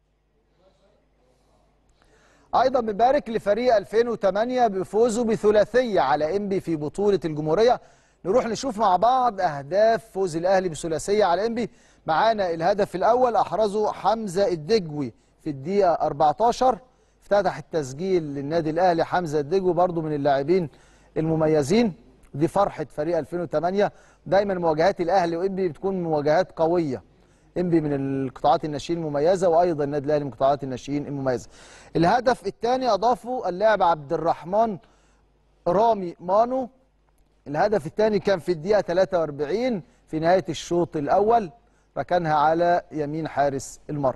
Speaker 1: ايضا بنبارك لفريق 2008 بفوزه بثلاثيه على انبي في بطوله الجمهوريه نروح نشوف مع بعض اهداف فوز الاهلي بثلاثيه على انبي معانا الهدف الاول احرزه حمزه الدجوي في الدقيقه 14 افتتح التسجيل للنادي الاهلي حمزه الدجوي برضو من اللاعبين المميزين دي فرحه فريق 2008 دايما مواجهات الاهلي وانبي بتكون مواجهات قويه انبي من القطاعات الناشئين المميزه وايضا النادي الاهلي من قطاعات الناشئين المميزه. الهدف الثاني اضافه اللاعب عبد الرحمن رامي مانو الهدف الثاني كان في الدقيقه 43 في نهايه الشوط الاول ركنها على يمين حارس المرمى.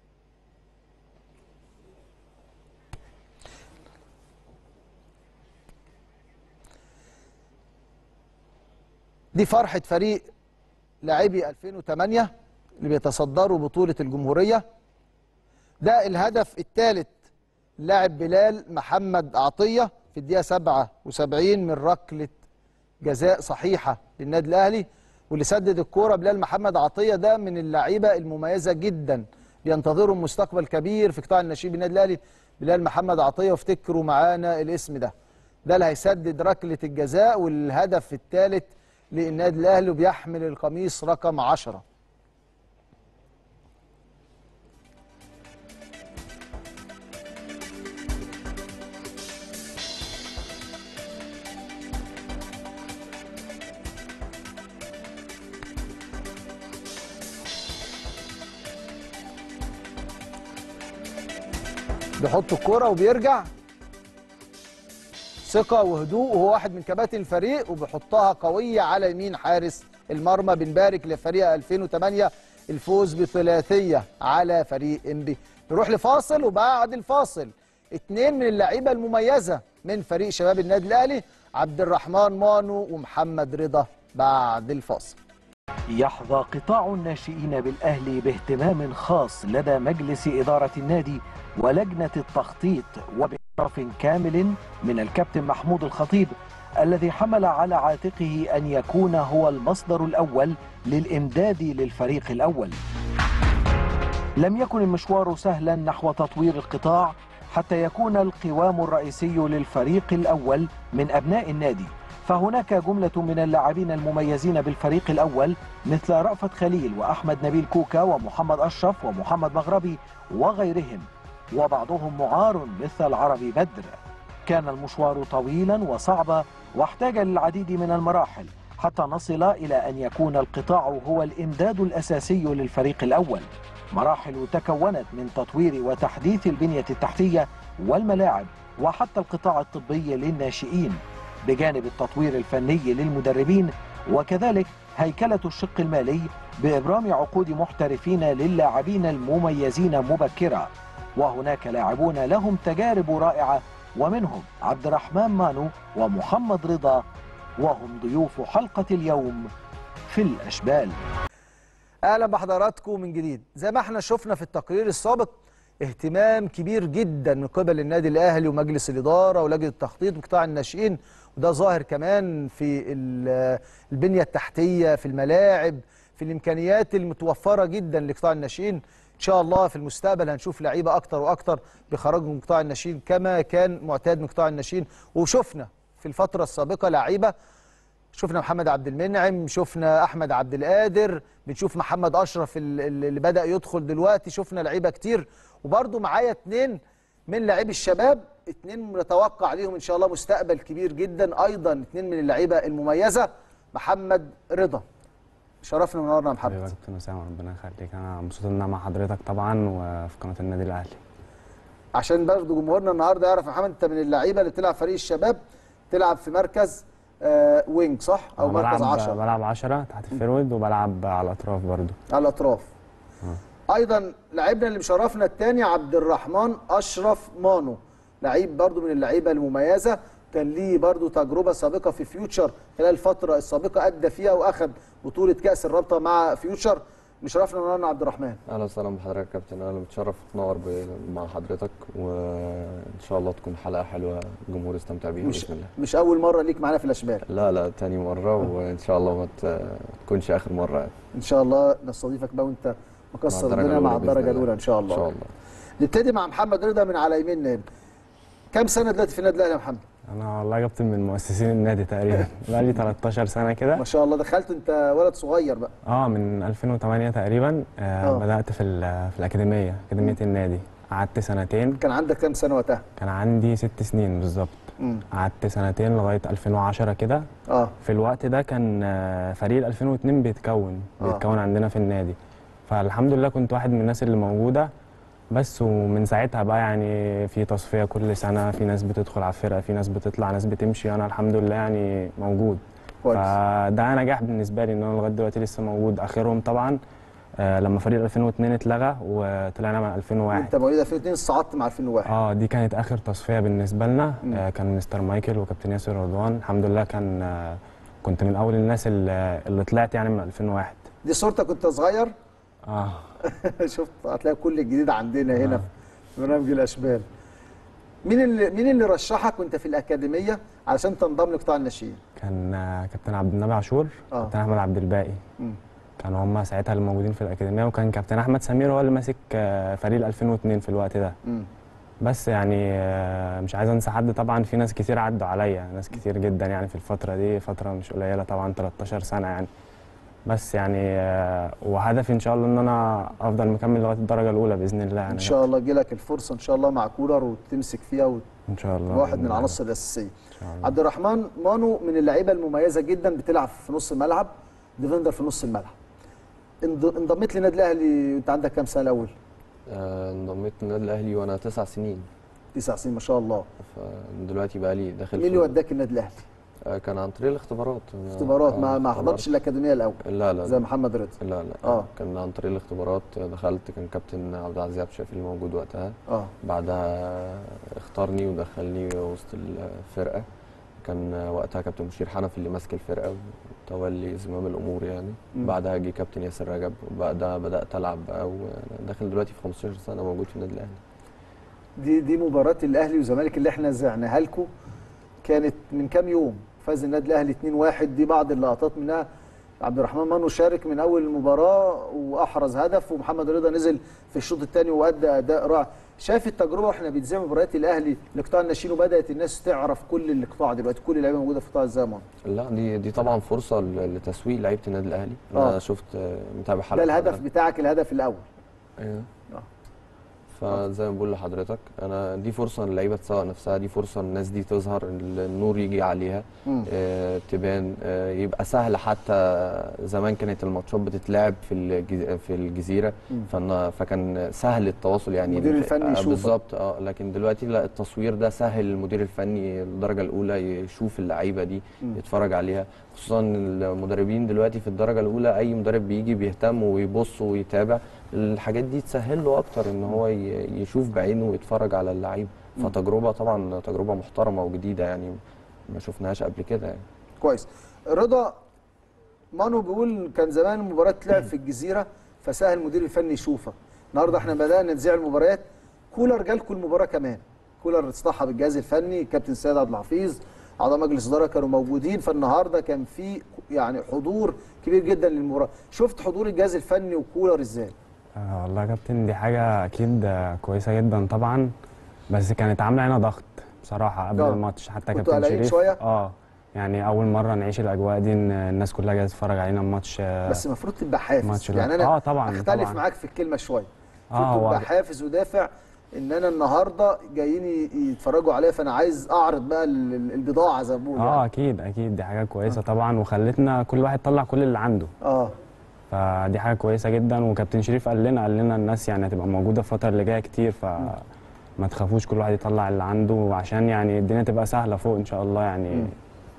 Speaker 1: دي فرحه فريق لاعبي 2008 اللي بيتصدروا بطولة الجمهورية ده الهدف الثالث لاعب بلال محمد عطية في الدقيقة 77 من ركلة جزاء صحيحة للنادي الأهلي واللي سدد الكورة بلال محمد عطية ده من اللعيبة المميزة جدا بينتظروا مستقبل كبير في قطاع الناشئين بالنادي الأهلي بلال محمد عطية وافتكروا معانا الاسم ده ده اللي هيسدد ركله الجزاء والهدف الثالث للنادي الاهلي وبيحمل القميص رقم 10 بيحط الكرة وبيرجع ثقة وهدوء وهو واحد من كباتن الفريق وبيحطها قوية على يمين حارس المرمى بنبارك لفريق 2008 الفوز بثلاثية على فريق انبي نروح لفاصل وبعد الفاصل اتنين من اللعيبة المميزة من فريق شباب النادي الأهلي عبد الرحمن مانو ومحمد رضا بعد الفاصل
Speaker 12: يحظى قطاع الناشئين بالأهلي باهتمام خاص لدى مجلس إدارة النادي ولجنة التخطيط وبإشراف كامل من الكابتن محمود الخطيب الذي حمل على عاتقه أن يكون هو المصدر الأول للإمداد للفريق الأول لم يكن المشوار سهلا نحو تطوير القطاع حتى يكون القوام الرئيسي للفريق الأول من أبناء النادي فهناك جملة من اللاعبين المميزين بالفريق الأول مثل رأفت خليل وأحمد نبيل كوكا ومحمد أشرف ومحمد مغربي وغيرهم وبعضهم معار مثل العربي بدر كان المشوار طويلا وصعبا واحتاج للعديد من المراحل حتى نصل إلى أن يكون القطاع هو الإمداد الأساسي للفريق الأول مراحل تكونت من تطوير وتحديث البنية التحتية والملاعب وحتى القطاع الطبي للناشئين بجانب التطوير الفني للمدربين وكذلك هيكلة الشق المالي بإبرام عقود محترفين للاعبين المميزين مبكرا وهناك لاعبون لهم تجارب رائعة ومنهم عبد الرحمن مانو ومحمد رضا وهم ضيوف حلقة اليوم في الأشبال
Speaker 1: اهلا بحضراتكم من جديد زي ما احنا شفنا في التقرير السابق اهتمام كبير جدا من قبل النادي الاهلي ومجلس الاداره ولجنه التخطيط وقطاع الناشئين وده ظاهر كمان في ال- البنيه التحتيه في الملاعب في الامكانيات المتوفره جدا لقطاع الناشئين ان شاء الله في المستقبل هنشوف لعيبه اكتر واكتر بيخرجوا من قطاع الناشئين كما كان معتاد من قطاع الناشئين وشفنا في الفتره السابقه لعيبه شفنا محمد عبد المنعم شفنا احمد عبد القادر بنشوف محمد اشرف ال- ال- اللي بدا يدخل دلوقتي شفنا لعيبه كتير وبرده معايا اتنين من لاعبي الشباب اتنين متوقع ليهم ان شاء الله مستقبل كبير جدا ايضا اتنين من اللعيبه المميزه محمد رضا شرفنا ونورنا يا
Speaker 13: حبيبي
Speaker 1: محمد
Speaker 13: يا كابتن اسامه ربنا يخليك انا مبسوط ان انا مع حضرتك طبعا وفي قناه النادي الاهلي
Speaker 1: عشان برضه جمهورنا النهارده يعرف يا محمد انت من اللعيبه اللي بتلعب فريق الشباب تلعب في مركز آه وينج صح او
Speaker 13: أنا
Speaker 1: مركز
Speaker 13: بلعب
Speaker 1: 10
Speaker 13: بلعب 10 تحت الفيرود وبلعب على الاطراف برضو
Speaker 1: على الاطراف ايضا لاعبنا اللي مشرفنا الثاني عبد الرحمن اشرف مانو لعيب برضو من اللعيبه المميزه كان ليه برضو تجربه سابقه في فيوتشر خلال الفتره السابقه ادى فيها واخذ بطوله كاس الرابطه مع فيوتشر مشرفنا النهارده عبد الرحمن
Speaker 14: اهلا وسهلا بحضرتك يا كابتن انا متشرف اتنور ب- مع حضرتك وان شاء الله تكون حلقه حلوه الجمهور يستمتع بيها
Speaker 1: مش
Speaker 14: باذن الله
Speaker 1: مش اول مره ليك معانا في الاشبال
Speaker 14: لا لا تاني مره وان شاء الله ما ت- تكونش اخر مره يعني
Speaker 1: ان شاء الله نستضيفك بقى وانت مكسر
Speaker 14: الدرجة
Speaker 1: الدنيا مع
Speaker 14: الأولى بإذن
Speaker 1: الدرجه
Speaker 14: الله.
Speaker 1: الاولى ان شاء الله
Speaker 14: ان شاء الله
Speaker 1: نبتدي مع محمد رضا من على يميننا هنا كام سنه دلوقتي في النادي الاهلي يا محمد
Speaker 13: انا والله كابتن من مؤسسين النادي تقريبا بقالي 13 سنه كده
Speaker 1: ما شاء الله دخلت انت ولد صغير بقى
Speaker 13: اه من 2008 تقريبا آه
Speaker 1: آه.
Speaker 13: بدات في ال- في الاكاديميه اكاديميه النادي قعدت سنتين
Speaker 1: كان عندك كام سنه وقتها
Speaker 13: كان عندي ست سنين بالظبط
Speaker 1: مم.
Speaker 13: قعدت سنتين لغايه 2010 كده
Speaker 1: اه
Speaker 13: في الوقت ده كان آه، فريق ال 2002 بيتكون
Speaker 1: آه.
Speaker 13: بيتكون عندنا في النادي فالحمد لله كنت واحد من الناس اللي موجوده بس ومن ساعتها بقى يعني في تصفيه كل سنه في ناس بتدخل على الفرقه في ناس بتطلع ناس بتمشي انا الحمد لله يعني موجود
Speaker 1: كويس.
Speaker 13: فده نجاح بالنسبه لي ان انا لغايه دلوقتي لسه موجود اخرهم طبعا آه، لما فريق 2002 اتلغى وطلعنا من 2001
Speaker 1: انت مواليد 2002 صعدت مع 2001
Speaker 13: اه دي كانت اخر تصفيه بالنسبه لنا
Speaker 1: مم.
Speaker 13: آه كان مستر مايكل وكابتن ياسر رضوان الحمد لله كان آه كنت من اول الناس اللي, اللي طلعت يعني من 2001
Speaker 1: دي صورتك كنت صغير
Speaker 13: اه
Speaker 1: شفت هتلاقي كل الجديد عندنا هنا في برنامج الاشبال مين اللي مين اللي رشحك وانت في الاكاديميه علشان تنضم لقطاع الناشئين
Speaker 13: كان آه كابتن عبد النبي عاشور
Speaker 1: آه.
Speaker 13: كابتن احمد عبد الباقي
Speaker 1: مم.
Speaker 13: كانوا هم ساعتها اللي موجودين في الاكاديميه وكان كابتن احمد سمير هو اللي ماسك آه فريق 2002 في الوقت ده
Speaker 1: مم.
Speaker 13: بس يعني آه، مش عايز انسى حد طبعا في ناس كتير عدوا عليا ناس كتير جدا يعني في الفتره دي فتره مش قليله طبعا 13 سنه يعني بس يعني آه، وهدفي ان شاء الله ان انا افضل مكمل لغايه الدرجه الاولى باذن الله يعني
Speaker 1: ان شاء الله يجي لك الفرصه ان شاء الله مع كولر وتمسك فيها وت...
Speaker 13: ان شاء الله
Speaker 1: واحد
Speaker 13: بإذن
Speaker 1: من
Speaker 13: الله.
Speaker 1: العناصر الاساسيه عبد الرحمن مانو من اللعيبه المميزه جدا بتلعب في نص الملعب ديفندر في نص الملعب انض- انضميت للنادي الاهلي وانت عندك كام سنه الاول
Speaker 14: آه، انضميت للنادي الاهلي وانا تسع سنين
Speaker 1: تسع سنين ما شاء الله
Speaker 14: فدلوقتي بقى لي داخل
Speaker 1: مين اللي وداك النادي الاهلي
Speaker 14: آه، كان عن طريق الاختبارات
Speaker 1: اختبارات
Speaker 14: آه،
Speaker 1: ما ما
Speaker 14: اختبارات.
Speaker 1: حضرتش الاكاديميه الاول
Speaker 14: لا لا
Speaker 1: زي
Speaker 14: لا.
Speaker 1: محمد رضا
Speaker 14: لا لا
Speaker 1: آه.
Speaker 14: كان عن طريق الاختبارات دخلت كان كابتن عبد العزيز عبد الشافي اللي موجود وقتها
Speaker 1: اه
Speaker 14: بعدها اختارني ودخلني وسط الفرقه كان وقتها كابتن مشير حنفي اللي ماسك الفرقه وتولي زمام الامور يعني
Speaker 1: مم.
Speaker 14: بعدها جه كابتن ياسر رجب وبعدها بدات العب بقى وانا داخل دلوقتي في 15 سنه موجود في النادي الاهلي
Speaker 1: دي دي مباراه الاهلي والزمالك اللي احنا زعناها لكم كانت من كام يوم فاز النادي الاهلي 2-1 دي بعض اللقطات منها عبد الرحمن مانو شارك من اول المباراه واحرز هدف ومحمد رضا نزل في الشوط الثاني وادى اداء رائع شايف التجربه واحنا بنذيع مباريات الاهلي لقطاع الناشئين وبدات الناس تعرف كل القطاع دلوقتي كل اللعيبه موجوده في قطاع الزمن
Speaker 14: لا دي دي طبعا فرصه ل- لتسويق لعيبه النادي الاهلي انا
Speaker 1: آه.
Speaker 14: شفت آه، متابع حلقه
Speaker 1: ده الهدف
Speaker 14: حضرتك.
Speaker 1: بتاعك الهدف الاول
Speaker 14: ايوه
Speaker 1: آه.
Speaker 14: فزي ما بقول لحضرتك انا دي فرصه للعيبه تسوق نفسها دي فرصه الناس دي تظهر النور يجي عليها
Speaker 1: مم.
Speaker 14: آه تبان آه يبقى سهل حتى زمان كانت الماتشات بتتلعب في الجز- في الجزيره
Speaker 1: مم.
Speaker 14: فن- فكان سهل التواصل يعني
Speaker 1: المدير الفني
Speaker 14: آه
Speaker 1: يشوفك.
Speaker 14: بالظبط اه لكن دلوقتي لا التصوير ده سهل المدير الفني الدرجه الاولى يشوف اللعيبه دي
Speaker 1: مم.
Speaker 14: يتفرج عليها خصوصا المدربين دلوقتي في الدرجه الاولى اي مدرب بيجي بيهتم ويبص ويتابع الحاجات دي تسهل له اكتر ان هو ي- يشوف بعينه ويتفرج على اللعيبه
Speaker 1: مم.
Speaker 14: فتجربه طبعا تجربه محترمه وجديده يعني ما شفناهاش قبل كده يعني
Speaker 1: كويس رضا مانو بيقول كان زمان المباراه تلعب في الجزيره فسهل المدير الفني يشوفك النهارده احنا بدانا نذيع المباريات كولر جالكم المباراه كمان كولر اصطحب الجهاز الفني كابتن سيد عبد الحفيظ اعضاء مجلس الاداره كانوا موجودين فالنهارده كان في يعني حضور كبير جدا للمباراه شفت حضور الجهاز الفني وكولر ازاي
Speaker 13: آه والله يا كابتن دي حاجة أكيد آه، كويسة جدا طبعا بس كانت عاملة علينا ضغط بصراحة قبل
Speaker 1: آه.
Speaker 13: الماتش حتى
Speaker 1: كنتوا
Speaker 13: كابتن
Speaker 1: قلقانين
Speaker 13: شريف
Speaker 1: شوية؟
Speaker 13: اه يعني أول مرة نعيش الأجواء دي إن الناس كلها جاية تتفرج علينا الماتش آه،
Speaker 1: بس المفروض تبقى حافز
Speaker 13: ماتش
Speaker 1: يعني
Speaker 13: لا.
Speaker 1: انا
Speaker 13: آه طبعا
Speaker 1: اختلف
Speaker 13: طبعا.
Speaker 1: معاك في الكلمه شويه
Speaker 13: آه،
Speaker 1: المفروض
Speaker 13: هو-
Speaker 1: تبقى حافز ودافع ان انا النهارده جايين ي- يتفرجوا عليا فانا عايز اعرض بقى ال- ال- البضاعه زي ما بقول
Speaker 13: اه
Speaker 1: يعني.
Speaker 13: أكيد أكيد دي حاجة كويسة طبعا وخلتنا كل واحد طلع كل اللي عنده
Speaker 1: اه
Speaker 13: فدي حاجة كويسة جدا وكابتن شريف قال لنا قال لنا الناس يعني هتبقى موجودة الفترة اللي جاية كتير فما تخافوش كل واحد يطلع اللي عنده عشان يعني الدنيا تبقى سهلة فوق إن شاء الله يعني
Speaker 1: مم.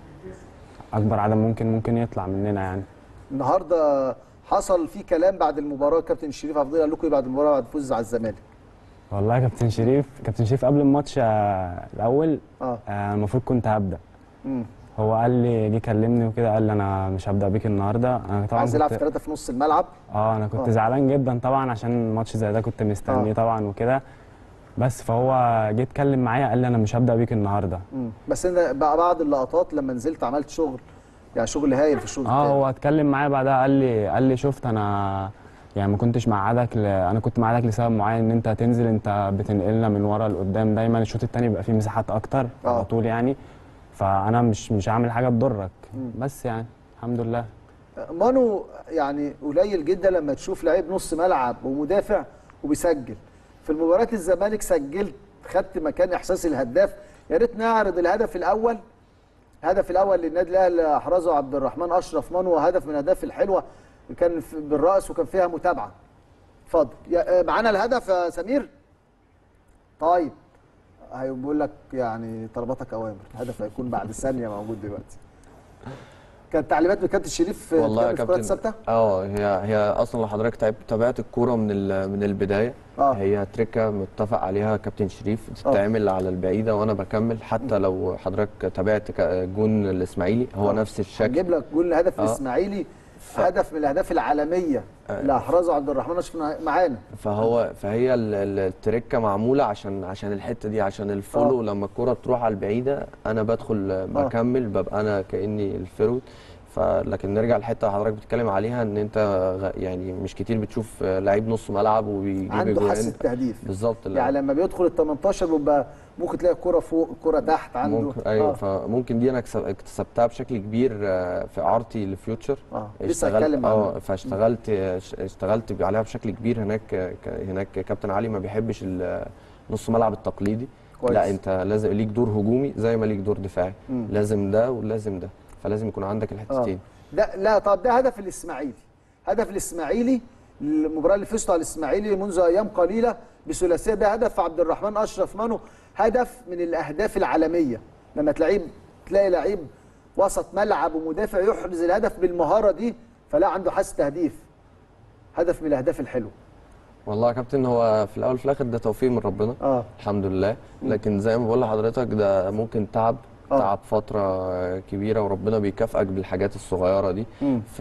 Speaker 13: أكبر عدد ممكن ممكن يطلع مننا يعني
Speaker 1: النهارده حصل في كلام بعد المباراه كابتن شريف عبد الله قال لكم ايه بعد المباراه بعد الفوز على الزمالك
Speaker 13: والله يا كابتن شريف كابتن شريف قبل الماتش آه، الاول
Speaker 1: اه
Speaker 13: آه، المفروض كنت هبدا
Speaker 1: امم
Speaker 13: هو قال لي جه كلمني وكده قال لي انا مش هبدا بيك النهارده انا طبعا
Speaker 1: عايز يلعب
Speaker 13: كنت
Speaker 1: ثلاثه في نص الملعب
Speaker 13: اه انا كنت
Speaker 1: آه.
Speaker 13: زعلان جدا طبعا عشان ماتش زي ده كنت مستنيه
Speaker 1: آه.
Speaker 13: طبعا وكده بس فهو جه اتكلم معايا قال لي انا مش هبدا بيك النهارده
Speaker 1: مم. بس انا بقى بعض اللقطات لما نزلت عملت شغل يعني شغل هايل في الشوط
Speaker 13: اه
Speaker 1: الثاني
Speaker 13: هو اتكلم معايا بعدها قال لي قال لي شفت انا يعني ما كنتش مقعدك ل... انا كنت مقعدك لسبب معين ان انت هتنزل انت بتنقلنا من ورا لقدام دايما الشوط الثاني بيبقى فيه مساحات اكتر
Speaker 1: آه.
Speaker 13: على طول يعني فانا مش مش هعمل حاجه تضرك
Speaker 1: مم.
Speaker 13: بس يعني الحمد لله
Speaker 1: مانو يعني قليل جدا لما تشوف لعيب نص ملعب ومدافع وبيسجل في المباراه الزمالك سجلت خدت مكان احساس الهداف يا ريت نعرض الهدف الاول الهدف الاول للنادي الاهلي احرزه عبد الرحمن اشرف مانو هدف من الاهداف الحلوه كان في- بالراس وكان فيها متابعه اتفضل يا- آه، معانا الهدف يا سمير طيب هيقول لك يعني طلباتك اوامر الهدف هيكون بعد ثانيه موجود دلوقتي كانت تعليمات من كابتن شريف
Speaker 14: والله يا
Speaker 1: تكمل في الكرات
Speaker 14: كابتن
Speaker 1: الثابته
Speaker 14: اه هي هي اصلا لو حضرتك تعب- تابعت الكوره من ال- من البدايه
Speaker 1: آه.
Speaker 14: هي تركه متفق عليها كابتن شريف تتعمل على البعيده وانا بكمل حتى لو حضرتك تابعت ك- جون الاسماعيلي هو
Speaker 1: آه.
Speaker 14: نفس الشكل
Speaker 1: هجيب لك جول الهدف
Speaker 14: آه.
Speaker 1: الاسماعيلي هدف من الاهداف العالميه اللي احرزه عبد الرحمن اشرف معانا
Speaker 14: فهو فهي ال- ال- التركه معموله عشان عشان الحته دي عشان الفولو
Speaker 1: آه.
Speaker 14: لما الكره تروح على البعيده انا بدخل بكمل ببقى انا كاني الفيرود فلكن نرجع للحته اللي حضرتك بتتكلم عليها ان انت غ- يعني مش كتير بتشوف آه، لعيب نص ملعب وبيجيب
Speaker 1: عنده
Speaker 14: اجوان
Speaker 1: حاسه تهديف
Speaker 14: بالظبط لا.
Speaker 1: يعني لما بيدخل ال 18 بيبقى ممكن تلاقي الكره فوق الكره تحت عنده
Speaker 14: ممكن ايوه
Speaker 1: آه.
Speaker 14: فممكن دي انا اكسب- اكتسبتها بشكل كبير آه، في اعارتي لفيوتشر
Speaker 1: اه لسه هتكلم
Speaker 14: اه
Speaker 1: عنها.
Speaker 14: فاشتغلت اشتغلت عليها بشكل كبير هناك ك- هناك كابتن علي ما بيحبش ال- نص ملعب التقليدي
Speaker 1: كويس.
Speaker 14: لا انت لازم ليك دور هجومي زي ما ليك دور دفاعي
Speaker 1: مم.
Speaker 14: لازم ده ولازم ده فلازم يكون عندك الحتتين
Speaker 1: ده لا طب ده هدف الاسماعيلي هدف الاسماعيلي المباراه اللي فزتوا على الاسماعيلي منذ ايام قليله بثلاثيه ده هدف عبد الرحمن اشرف مانو هدف من الاهداف العالميه لما تلاقيه تلاقي لعيب وسط ملعب ومدافع يحرز الهدف بالمهاره دي فلا عنده حاسه تهديف هدف من الاهداف الحلوه
Speaker 14: والله يا كابتن هو في الاول وفي الاخر ده توفيق من ربنا
Speaker 1: اه
Speaker 14: الحمد لله لكن زي ما بقول لحضرتك ده ممكن تعب
Speaker 1: آه.
Speaker 14: تعب فتره كبيره وربنا بيكافئك بالحاجات الصغيره دي
Speaker 1: مم.
Speaker 14: ف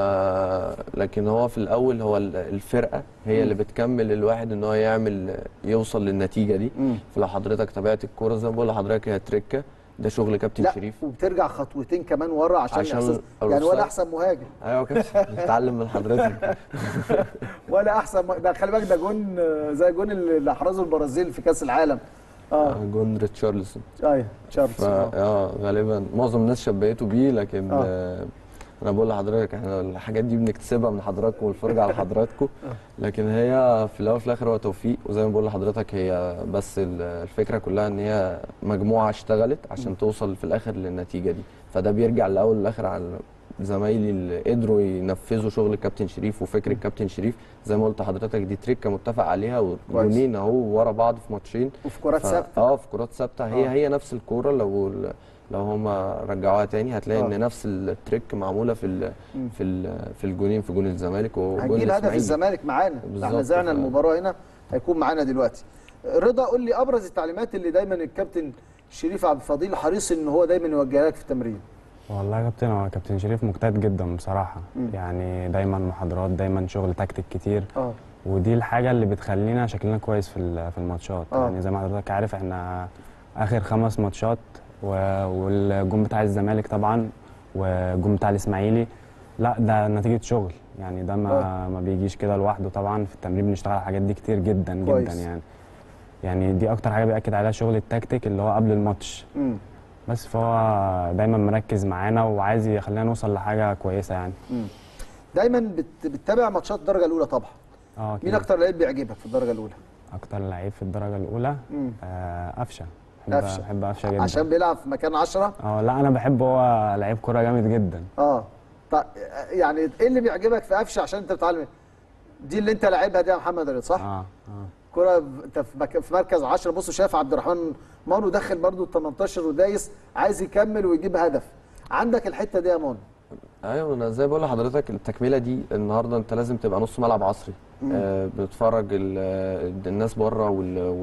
Speaker 14: لكن هو في الاول هو ال- الفرقه هي
Speaker 1: مم.
Speaker 14: اللي بتكمل الواحد ان هو يعمل يوصل للنتيجه دي
Speaker 1: مم.
Speaker 14: فلو حضرتك تابعت الكوره زي ما بقول لحضرتك هي تركه ده شغل كابتن
Speaker 1: لا
Speaker 14: شريف
Speaker 1: وبترجع خطوتين كمان ورا عشان,
Speaker 14: عشان
Speaker 1: عشان يعني ولا
Speaker 14: الأوفسايد.
Speaker 1: احسن مهاجم
Speaker 14: ايوه يا كابتن نتعلم من حضرتك
Speaker 1: ولا احسن م- ده خلي بالك ده جون آه، زي جون اللي احرزه البرازيل في كاس العالم اه
Speaker 14: جون ريتشارلسون
Speaker 1: ايوه
Speaker 14: ف...
Speaker 1: تشارلز آه.
Speaker 14: اه غالبا معظم الناس شبهته بيه لكن
Speaker 1: آه.
Speaker 14: آه. انا بقول لحضرتك احنا الحاجات دي بنكتسبها من حضراتكم والفرجه على حضراتكم لكن هي في الاول وفي الاخر هو توفيق وزي ما بقول لحضرتك هي بس ال- الفكره كلها ان هي مجموعه اشتغلت عشان توصل في الاخر للنتيجه دي فده بيرجع الاول والاخر على زمايلي اللي قدروا ينفذوا شغل الكابتن شريف وفكر الكابتن شريف زي ما قلت لحضرتك دي تريكه متفق عليها وجونين اهو ورا بعض في ماتشين
Speaker 1: وفي كرات
Speaker 14: ف-
Speaker 1: ثابته
Speaker 14: اه في كرات ثابته هي
Speaker 1: آه.
Speaker 14: هي نفس الكوره لو لو هم رجعوها تاني هتلاقي
Speaker 1: آه.
Speaker 14: ان نفس التريك معموله في ال
Speaker 1: مم.
Speaker 14: في ال في الجونين في جون الزمالك وجون
Speaker 1: هنجيب هدف
Speaker 14: الإسماعيلي.
Speaker 1: الزمالك معانا احنا
Speaker 14: بالظبط،
Speaker 1: زعنا
Speaker 14: ف-
Speaker 1: المباراه هنا هيكون معانا دلوقتي رضا قول لي ابرز التعليمات اللي دايما الكابتن شريف عبد الفضيل حريص ان هو دايما يوجهها لك في التمرين
Speaker 13: والله يا كابتن هو كابتن شريف مجتهد جدا بصراحة
Speaker 1: مم.
Speaker 13: يعني دايما محاضرات دايما شغل تكتيك كتير
Speaker 1: اه
Speaker 13: ودي الحاجة اللي بتخلينا شكلنا كويس في ال- في الماتشات
Speaker 1: آه.
Speaker 13: يعني زي ما حضرتك عارف احنا آخر خمس ماتشات و- والجون بتاع الزمالك طبعا والجون بتاع الإسماعيلي لا ده نتيجة شغل يعني ده ما
Speaker 1: آه.
Speaker 13: ما بيجيش كده لوحده طبعا في التمرين بنشتغل على الحاجات دي كتير جدا
Speaker 1: كويس.
Speaker 13: جدا يعني يعني دي أكتر حاجة بيأكد عليها شغل التكتيك اللي هو قبل الماتش
Speaker 1: امم
Speaker 13: بس فهو دايما مركز معانا وعايز يخلينا نوصل لحاجه كويسه يعني
Speaker 1: امم دايما بت... بتتابع ماتشات الدرجه الاولى طبعا
Speaker 13: اه
Speaker 1: مين اكتر لعيب بيعجبك في الدرجه الاولى
Speaker 13: اكتر لعيب في الدرجه الاولى
Speaker 1: امم
Speaker 13: آه قفشه بحب
Speaker 1: قفشة.
Speaker 13: بحب قفشه جدا
Speaker 1: عشان بيلعب في مكان 10
Speaker 13: اه لا انا بحب هو لعيب كوره جامد جدا
Speaker 1: اه طيب يعني ايه اللي بيعجبك في قفشه عشان انت بتتعلم دي اللي انت لاعبها دي يا محمد رضا صح؟
Speaker 13: اه اه
Speaker 1: كرة انت في, مك... في مركز 10 بصوا شايف عبد الرحمن مانو دخل برضو ال 18 ودايس عايز يكمل ويجيب هدف عندك الحته دي يا مانو
Speaker 14: ايوه انا زي ما بقول لحضرتك التكمله دي النهارده انت لازم تبقى نص ملعب عصري
Speaker 1: مم.
Speaker 14: آه بتتفرج ال- آه، الناس بره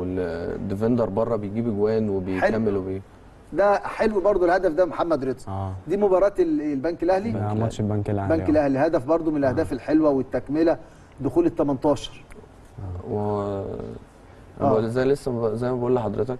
Speaker 14: والديفندر بره بيجيب اجوان وبيكمل وبي
Speaker 1: ده حلو برضو الهدف ده محمد رضا
Speaker 13: اه
Speaker 1: دي مباراه ال- البنك الاهلي
Speaker 13: ده ماتش البنك الاهلي
Speaker 1: البنك
Speaker 13: آه.
Speaker 1: الاهلي هدف برضو من الاهداف الحلوه والتكمله دخول ال 18
Speaker 14: و
Speaker 1: آه.
Speaker 14: بقول زي لسه ب- زي ما بقول لحضرتك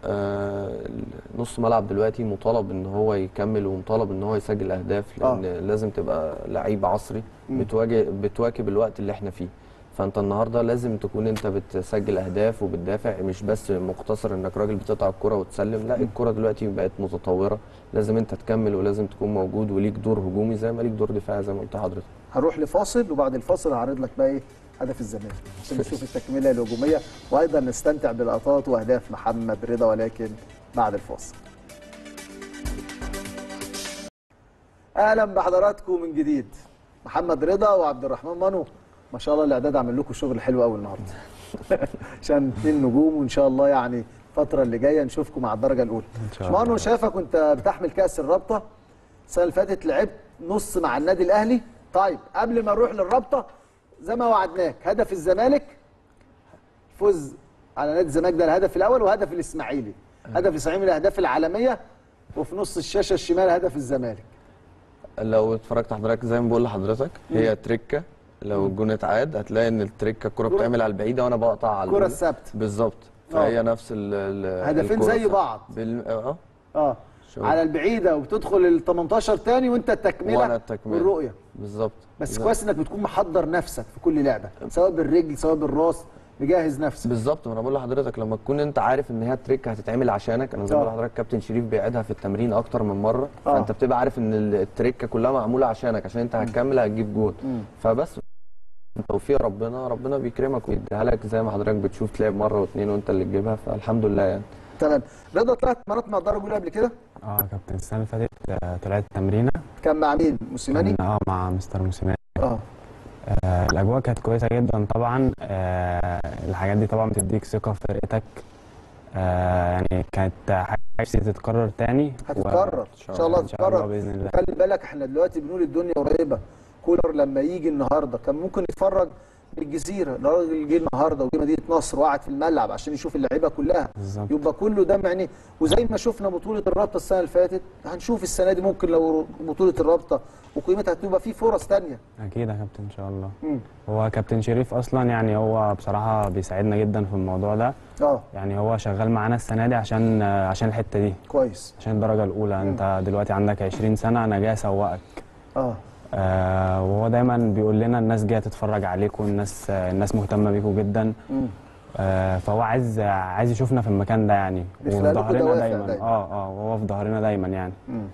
Speaker 14: آه نص ملعب دلوقتي مطالب ان هو يكمل ومطالب ان هو يسجل اهداف لان آه. لازم تبقى لعيب عصري
Speaker 1: مم.
Speaker 14: بتواجه بتواكب الوقت اللي احنا فيه فانت النهارده لازم تكون انت بتسجل اهداف وبتدافع مش بس مقتصر انك راجل بتقطع الكره وتسلم لا الكره دلوقتي بقت متطوره لازم انت تكمل ولازم تكون موجود وليك دور هجومي زي ما ليك دور دفاعي زي ما قلت لحضرتك
Speaker 1: هنروح لفاصل وبعد الفاصل هعرض لك بقى ايه هدف الزمالك عشان نشوف التكمله الهجوميه وايضا نستمتع بلقطات واهداف محمد رضا ولكن بعد الفاصل اهلا بحضراتكم من جديد محمد رضا وعبد الرحمن مانو ما شاء الله الاعداد عامل لكم شغل حلو قوي النهارده عشان اتنين نجوم وان شاء الله يعني الفتره اللي جايه نشوفكم مع الدرجه الاولى
Speaker 13: ان شاء الله
Speaker 1: مانو شافك وانت بتحمل كاس الرابطه السنه اللي فاتت لعبت نص مع النادي الاهلي طيب قبل ما نروح للرابطه زي ما وعدناك هدف الزمالك فوز على نادي الزمالك ده الهدف الاول وهدف الاسماعيلي هدف الاسماعيلي من الاهداف العالميه وفي نص الشاشه الشمال هدف الزمالك
Speaker 14: لو اتفرجت حضرتك زي ما بقول لحضرتك هي تريكه لو الجون اتعاد هتلاقي ان التريكه الكره
Speaker 1: كرة-
Speaker 14: بتعمل على البعيده وانا بقطع على
Speaker 1: الكره
Speaker 14: الأولى.
Speaker 1: الثابته
Speaker 14: بالظبط فهي نفس ال ال
Speaker 1: هدفين
Speaker 14: الكرة
Speaker 1: زي
Speaker 14: الثابتة.
Speaker 1: بعض.
Speaker 14: بال... اه
Speaker 1: اه
Speaker 14: شغل.
Speaker 1: على البعيده وبتدخل ال 18 تاني وانت التكمله
Speaker 14: وانا التكمله
Speaker 1: والرؤيه
Speaker 14: بالظبط
Speaker 1: بس
Speaker 14: لا.
Speaker 1: كويس انك بتكون محضر نفسك في كل لعبه سواء بالرجل سواء بالراس مجهز نفسك
Speaker 14: بالظبط ما انا بقول لحضرتك لما تكون انت عارف ان هي تريك هتتعمل عشانك انا زي ما
Speaker 1: آه.
Speaker 14: بقول لحضرتك كابتن شريف بيعيدها في التمرين اكتر من مره
Speaker 1: آه.
Speaker 14: فانت بتبقى عارف ان ال- التريكه كلها معموله عشانك عشان انت هتكمل هتجيب جول
Speaker 1: مم.
Speaker 14: فبس توفيق ربنا ربنا بيكرمك ويديها لك زي ما حضرتك بتشوف تلعب مره واثنين وانت اللي تجيبها فالحمد لله يعني
Speaker 1: تمام رضا طلعت مرات مع الدرجه الاولى قبل كده
Speaker 13: اه كابتن السنه اللي فاتت آه، طلعت تمرينه
Speaker 1: كان مع مين موسيماني
Speaker 13: كان اه مع مستر موسيماني
Speaker 1: اه
Speaker 13: آه، الاجواء كانت كويسه جدا طبعا آه، الحاجات دي طبعا بتديك ثقه في فرقتك آه، يعني كانت حاجه نفسي تتكرر تاني
Speaker 1: هتتكرر
Speaker 13: و-
Speaker 1: ان شاء الله
Speaker 13: ان شاء الله
Speaker 1: هتتكرر
Speaker 13: باذن الله
Speaker 1: خلي بالك احنا دلوقتي بنقول الدنيا قريبه كولر لما يجي النهارده كان ممكن يتفرج من الجزيره الراجل جه النهارده وجه مدينه نصر وقعد في الملعب عشان يشوف اللعيبه كلها
Speaker 13: بالظبط
Speaker 1: يبقى كله ده معني وزي ما شفنا بطوله الرابطه السنه اللي فاتت هنشوف السنه دي ممكن لو بطوله الرابطه وقيمتها هتبقى في فرص تانية
Speaker 13: اكيد يا كابتن ان شاء الله
Speaker 1: مم.
Speaker 13: هو كابتن شريف اصلا يعني هو بصراحه بيساعدنا جدا في الموضوع ده
Speaker 1: اه
Speaker 13: يعني هو شغال معانا السنه دي عشان آه، عشان الحته دي
Speaker 1: كويس
Speaker 13: عشان الدرجه الاولى انت دلوقتي عندك 20 سنه انا جاي اسوقك
Speaker 1: اه
Speaker 13: آه وهو دايما بيقول لنا الناس جايه تتفرج عليكم الناس آه الناس مهتمه بيكم جدا
Speaker 1: مم.
Speaker 13: آه فهو عايز عايز يشوفنا في المكان ده يعني
Speaker 1: بيخلق
Speaker 13: وفي
Speaker 1: لكم
Speaker 13: ظهرنا
Speaker 1: دوافع
Speaker 13: دايما
Speaker 1: دايما.
Speaker 13: اه اه وهو في ظهرنا دايما يعني
Speaker 1: مم.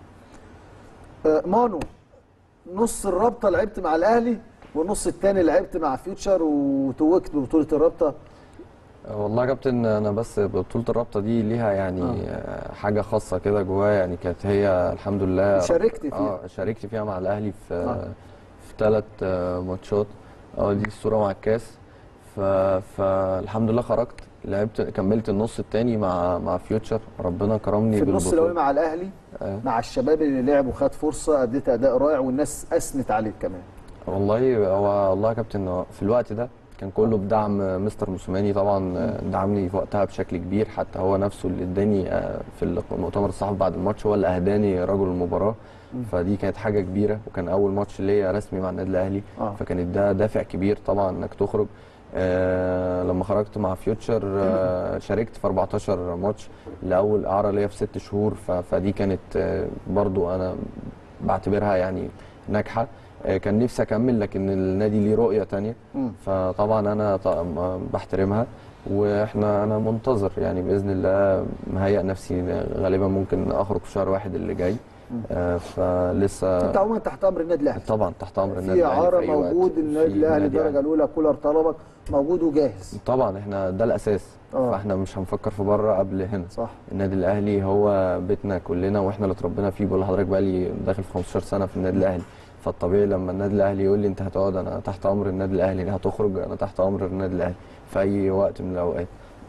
Speaker 1: آه مانو نص الرابطه لعبت مع الاهلي والنص الثاني لعبت مع فيوتشر وتوجت ببطوله الرابطه
Speaker 14: والله يا كابتن انا بس بطوله الرابطه دي ليها يعني آه. حاجه خاصه كده جوايا يعني كانت هي الحمد لله
Speaker 1: شاركت فيها.
Speaker 14: اه شاركت فيها مع الاهلي في
Speaker 1: آه.
Speaker 14: آه. في ثلاث آه ماتشات اه دي الصوره مع الكاس ف... فالحمد لله خرجت لعبت كملت النص الثاني مع مع فيوتشر ربنا كرمني
Speaker 1: في النص
Speaker 14: بالبطولة.
Speaker 1: الاولاني مع الاهلي
Speaker 14: آه.
Speaker 1: مع الشباب اللي لعب وخد فرصه اديت اداء رائع والناس اثنت عليك كمان
Speaker 14: والله هو والله يا كابتن هو في الوقت ده كان كله بدعم مستر موسيماني طبعا دعمني في وقتها بشكل كبير حتى هو نفسه اللي اداني آه، في المؤتمر الصحفي بعد الماتش هو اللي اهداني رجل المباراه
Speaker 1: مم.
Speaker 14: فدي كانت حاجه كبيره وكان اول ماتش ليا رسمي مع النادي الاهلي
Speaker 1: آه.
Speaker 14: فكانت ده دافع كبير طبعا انك تخرج آه لما خرجت مع فيوتشر آه شاركت في 14 ماتش لاول اعاره ليا في ست شهور ف- فدي كانت آه برضو انا بعتبرها يعني ناجحه آه، كان نفسي اكمل لكن النادي ليه رؤيه تانية
Speaker 1: مم.
Speaker 14: فطبعا انا ط- م- بحترمها واحنا انا منتظر يعني باذن الله مهيئ نفسي غالبا ممكن اخرج في شهر واحد اللي جاي
Speaker 1: مم.
Speaker 14: آه، فلسه
Speaker 1: انت عموما تحت امر النادي الاهلي
Speaker 14: طبعا تحت امر النادي
Speaker 1: في
Speaker 14: الأهلي
Speaker 1: اعاره
Speaker 14: أي وقت.
Speaker 1: موجود النادي
Speaker 14: في
Speaker 1: الاهلي
Speaker 14: نادي
Speaker 1: الدرجه
Speaker 14: أهلي.
Speaker 1: الاولى كولر طلبك موجود وجاهز
Speaker 14: طبعا احنا ده الاساس
Speaker 1: آه.
Speaker 14: فاحنا مش هنفكر في بره قبل هنا
Speaker 1: صح
Speaker 14: النادي الاهلي هو بيتنا كلنا واحنا اللي اتربينا فيه بقول لحضرتك بقى لي داخل في 15 سنه في النادي الاهلي فالطبيعي لما النادي الاهلي يقول لي انت هتقعد انا تحت امر النادي الاهلي هتخرج انا تحت امر النادي الاهلي في اي وقت من الاوقات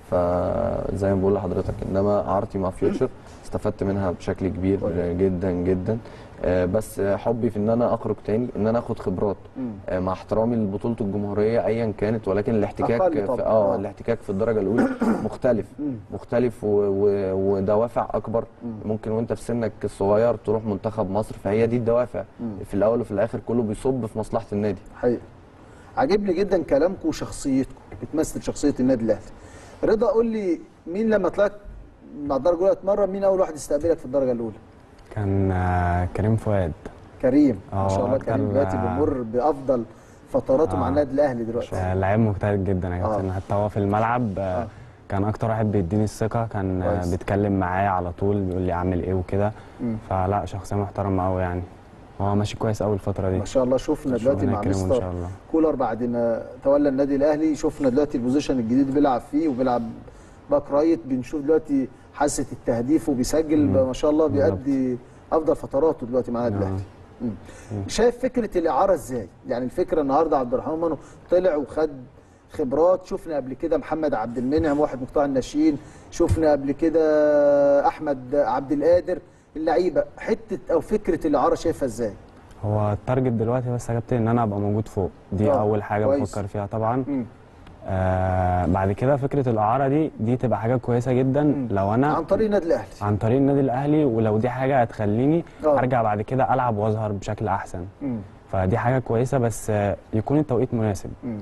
Speaker 14: فزي ما بقول لحضرتك انما اعارتي مع فيوتشر استفدت منها بشكل كبير جدا جدا آه، بس حبي في ان انا اخرج تاني ان انا اخد خبرات
Speaker 1: مم.
Speaker 14: آه، مع احترامي لبطوله الجمهوريه ايا كانت ولكن الاحتكاك
Speaker 1: أقل
Speaker 14: في
Speaker 1: طبعاً.
Speaker 14: اه
Speaker 1: آه.
Speaker 14: الاحتكاك في الدرجه الاولى مختلف
Speaker 1: مم.
Speaker 14: مختلف و... و... ودوافع اكبر
Speaker 1: مم.
Speaker 14: ممكن وانت في سنك الصغير تروح منتخب مصر فهي دي الدوافع
Speaker 1: مم.
Speaker 14: في الاول وفي الاخر كله بيصب في مصلحه النادي
Speaker 1: حقيقي عاجبني جدا كلامكم وشخصيتكم بتمثل شخصيه النادي الاهلي رضا قول لي مين لما طلعت مع الدرجه الاولى اتمرن مين اول واحد استقبلك في الدرجه الاولى
Speaker 13: كان آه كريم فؤاد
Speaker 1: كريم ما
Speaker 13: آه،
Speaker 1: شاء الله
Speaker 13: أكتر-
Speaker 1: كريم دلوقتي بيمر بافضل فتراته مع
Speaker 13: آه.
Speaker 1: النادي الاهلي دلوقتي
Speaker 13: آه، لعيب مجتهد جدا يا كابتن حتى هو في الملعب آه كان اكتر واحد بيديني الثقه كان آه
Speaker 1: كويس.
Speaker 13: بيتكلم معايا على طول بيقول لي اعمل ايه وكده
Speaker 1: مم.
Speaker 13: فلا شخصيه محترمه قوي يعني هو ماشي كويس قوي الفتره دي
Speaker 1: ما شاء الله شفنا دلوقتي
Speaker 13: ربنا
Speaker 1: مع
Speaker 13: يكرمه ان
Speaker 1: مستر
Speaker 13: شاء الله
Speaker 1: كولر بعد ما تولى النادي الاهلي شفنا دلوقتي البوزيشن الجديد اللي بيلعب فيه وبيلعب باك رايت بنشوف دلوقتي حاسه التهديف وبيسجل
Speaker 13: مم.
Speaker 1: ما شاء الله
Speaker 13: بالظبط.
Speaker 1: بيأدي افضل فتراته دلوقتي مع النادي
Speaker 13: آه.
Speaker 1: الاهلي مم. شايف فكره الاعاره ازاي؟ يعني الفكره النهارده عبد الرحمن منو طلع وخد خبرات شفنا قبل كده محمد عبد المنعم واحد مقطع الناشئين شفنا قبل كده احمد عبد القادر اللعيبه حته او فكره الاعاره شايفها ازاي؟
Speaker 13: هو التارجت دلوقتي بس يا كابتن ان انا ابقى موجود فوق دي
Speaker 1: آه،
Speaker 13: اول حاجه
Speaker 1: كويس.
Speaker 13: بفكر فيها طبعا
Speaker 1: مم.
Speaker 13: آه بعد كده فكره الاعاره دي دي تبقى حاجه كويسه جدا
Speaker 1: مم.
Speaker 13: لو انا
Speaker 1: عن طريق النادي الاهلي
Speaker 13: عن طريق النادي الاهلي ولو دي حاجه هتخليني
Speaker 1: آه.
Speaker 13: ارجع بعد كده العب واظهر بشكل احسن
Speaker 1: مم.
Speaker 13: فدي حاجه كويسه بس آه، يكون التوقيت مناسب
Speaker 1: مم.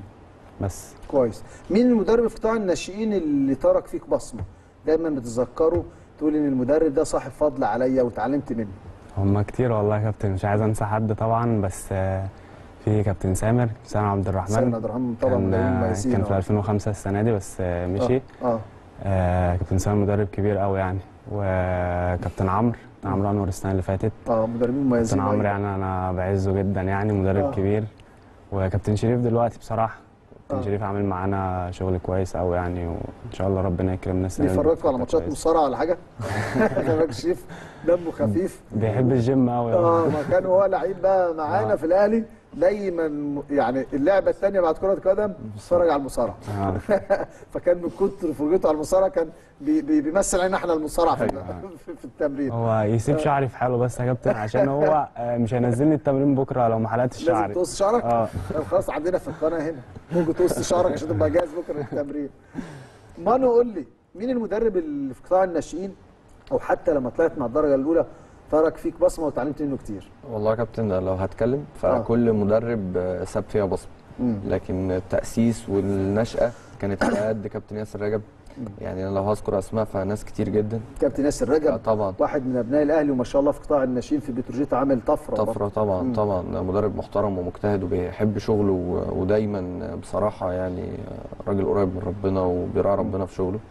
Speaker 13: بس
Speaker 1: كويس مين المدرب في قطاع الناشئين اللي ترك فيك بصمه دايما بتتذكره تقول ان المدرب ده صاحب فضل عليا وتعلمت منه
Speaker 13: هم كتير والله يا كابتن مش عايز انسى حد طبعا بس آه، في كابتن سامر سامر عبد الرحمن
Speaker 1: سامر عبد الرحمن طبعا
Speaker 13: كان,
Speaker 1: مدربين
Speaker 13: آه،
Speaker 1: مميزين
Speaker 13: كان في
Speaker 1: آه.
Speaker 13: 2005 السنه دي بس آه، مشي
Speaker 1: اه, آه.
Speaker 13: آه كابتن سامر مدرب كبير قوي يعني وكابتن عمرو كابتن عمرو انور السنه اللي فاتت
Speaker 1: اه مدربين مميزين
Speaker 13: كابتن عمرو
Speaker 1: أيوة.
Speaker 13: يعني انا بعزه جدا يعني مدرب
Speaker 1: آه.
Speaker 13: كبير وكابتن شريف دلوقتي بصراحه كابتن
Speaker 1: آه.
Speaker 13: شريف عامل معانا شغل كويس قوي يعني وان شاء الله ربنا يكرمنا السنه دي
Speaker 1: بيفرجكم على
Speaker 13: بفترة
Speaker 1: ماتشات
Speaker 13: كويسة.
Speaker 1: مصارعه ولا حاجه؟ كان شريف دمه خفيف
Speaker 13: بيحب الجيم قوي
Speaker 1: اه ما كان هو لعيب بقى معانا
Speaker 13: آه.
Speaker 1: في الاهلي دايما م- يعني اللعبه الثانيه بعد كره القدم بيتفرج على المصارعه
Speaker 13: آه.
Speaker 1: فكان من كتر فرجته على المصارعه كان بي بي بيمثل علينا احنا المصارعه في, في, في التمرين
Speaker 13: هو يسيب شعري في حاله بس يا كابتن عشان هو آه، مش هينزلني التمرين بكره لو ما حلقتش
Speaker 1: لازم
Speaker 13: شعري
Speaker 1: تقص شعرك
Speaker 13: اه
Speaker 1: طب خلاص عندنا في القناه هنا ممكن تقص شعرك عشان تبقى جاهز بكره للتمرين مانو قول لي مين المدرب اللي في قطاع الناشئين او حتى لما طلعت مع الدرجه الاولى ترك فيك بصمه وتعلمت منه كتير
Speaker 14: والله يا كابتن لو هتكلم فكل مدرب آه، ساب فيها بصمه
Speaker 1: مم.
Speaker 14: لكن التاسيس والنشاه كانت على قد كابتن ياسر رجب يعني انا لو هذكر اسماء فناس كتير جدا
Speaker 1: كابتن ياسر رجب
Speaker 14: آه، طبعا
Speaker 1: واحد من ابناء الاهلي وما شاء الله في قطاع الناشئين في بتروجيت عامل طفره
Speaker 14: طفره
Speaker 1: برضه.
Speaker 14: طبعا
Speaker 1: مم.
Speaker 14: طبعا مدرب محترم ومجتهد وبيحب شغله و- ودايما بصراحه يعني راجل قريب من ربنا وبيراعي ربنا في شغله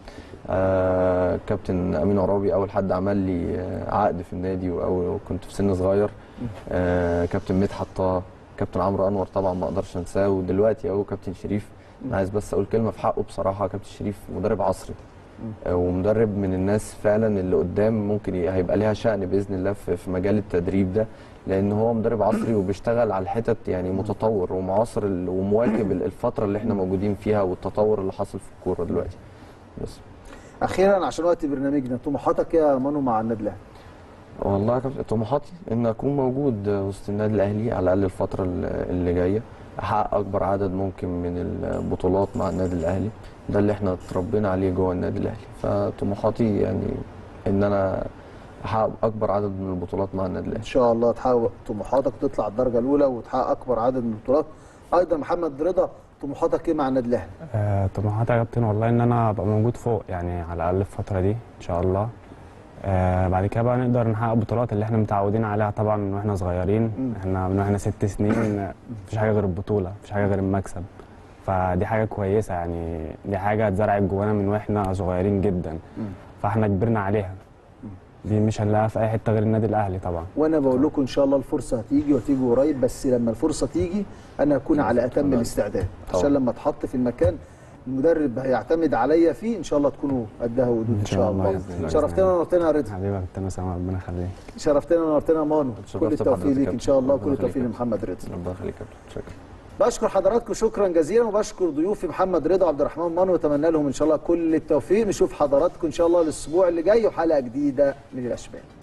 Speaker 14: آه كابتن امين عرابي اول حد عمل لي آه، عقد في النادي او كنت في سن صغير آه كابتن مدحت طه كابتن عمرو انور طبعا ما اقدرش انساه ودلوقتي اهو كابتن شريف انا عايز بس اقول كلمه في حقه بصراحه كابتن شريف مدرب عصري آه، ومدرب من الناس فعلا اللي قدام ممكن ي- هيبقى ليها شأن باذن الله في في مجال التدريب ده لان هو مدرب عصري وبيشتغل على الحتت يعني متطور ومعاصر ال- ومواكب ال- الفتره اللي احنا موجودين فيها والتطور اللي حاصل في الكوره دلوقتي بس
Speaker 1: اخيرا عشان وقت برنامجنا طموحاتك يا مانو مع النادي الاهلي
Speaker 14: والله يا كابتن طموحاتي ان اكون موجود وسط النادي الاهلي على الاقل الفتره ال- اللي جايه احقق اكبر عدد ممكن من البطولات مع النادي الاهلي ده اللي احنا اتربينا عليه جوه النادي الاهلي فطموحاتي يعني ان انا احقق اكبر عدد من البطولات مع النادي
Speaker 1: ان
Speaker 14: الاهلي
Speaker 1: شاء الله تحقق طموحاتك وتطلع الدرجه الاولى وتحقق اكبر عدد من البطولات ايضا محمد رضا طموحاتك ايه مع النادي الاهلي
Speaker 13: آه، طموحاتي يا كابتن والله ان انا ابقى موجود فوق يعني على الاقل في الفتره دي ان شاء الله آه بعد كده بقى نقدر نحقق البطولات اللي احنا متعودين عليها طبعا من واحنا صغيرين احنا من واحنا ست سنين آه، مفيش حاجه غير البطوله مفيش حاجه غير المكسب فدي حاجه كويسه يعني دي حاجه اتزرعت جوانا من واحنا صغيرين جدا فاحنا كبرنا عليها دي مش هنلاقيها في اي حته غير النادي الاهلي طبعا
Speaker 1: وانا بقول لكم ان شاء الله الفرصه هتيجي وهتيجي قريب بس لما الفرصه تيجي انا هكون على اتم الاستعداد
Speaker 14: طبعا.
Speaker 1: عشان لما اتحط في المكان المدرب هيعتمد عليا فيه ان شاء الله تكونوا قدها وقدود ان شاء الله
Speaker 13: بإذن الله.
Speaker 1: شرفتنا ونورتنا يا رضا
Speaker 13: حبيبي يا كابتن اسامه ربنا يخليك
Speaker 1: شرفتنا ونورتنا يا مانو
Speaker 14: اتشرفت
Speaker 1: كل التوفيق
Speaker 14: بحضرتك
Speaker 1: ليك
Speaker 14: يا
Speaker 1: ان شاء الله
Speaker 14: كابتن.
Speaker 1: كل
Speaker 14: ربنا
Speaker 1: التوفيق
Speaker 14: يخليك.
Speaker 1: لمحمد رضا
Speaker 14: ربنا يخليك يا كابتن شكرا
Speaker 1: بشكر حضراتكم شكرا جزيلا وبشكر ضيوفي محمد رضا وعبد الرحمن مانو واتمنى لهم ان شاء الله كل التوفيق نشوف حضراتكم ان شاء الله الاسبوع اللي جاي وحلقه جديده من الاشبال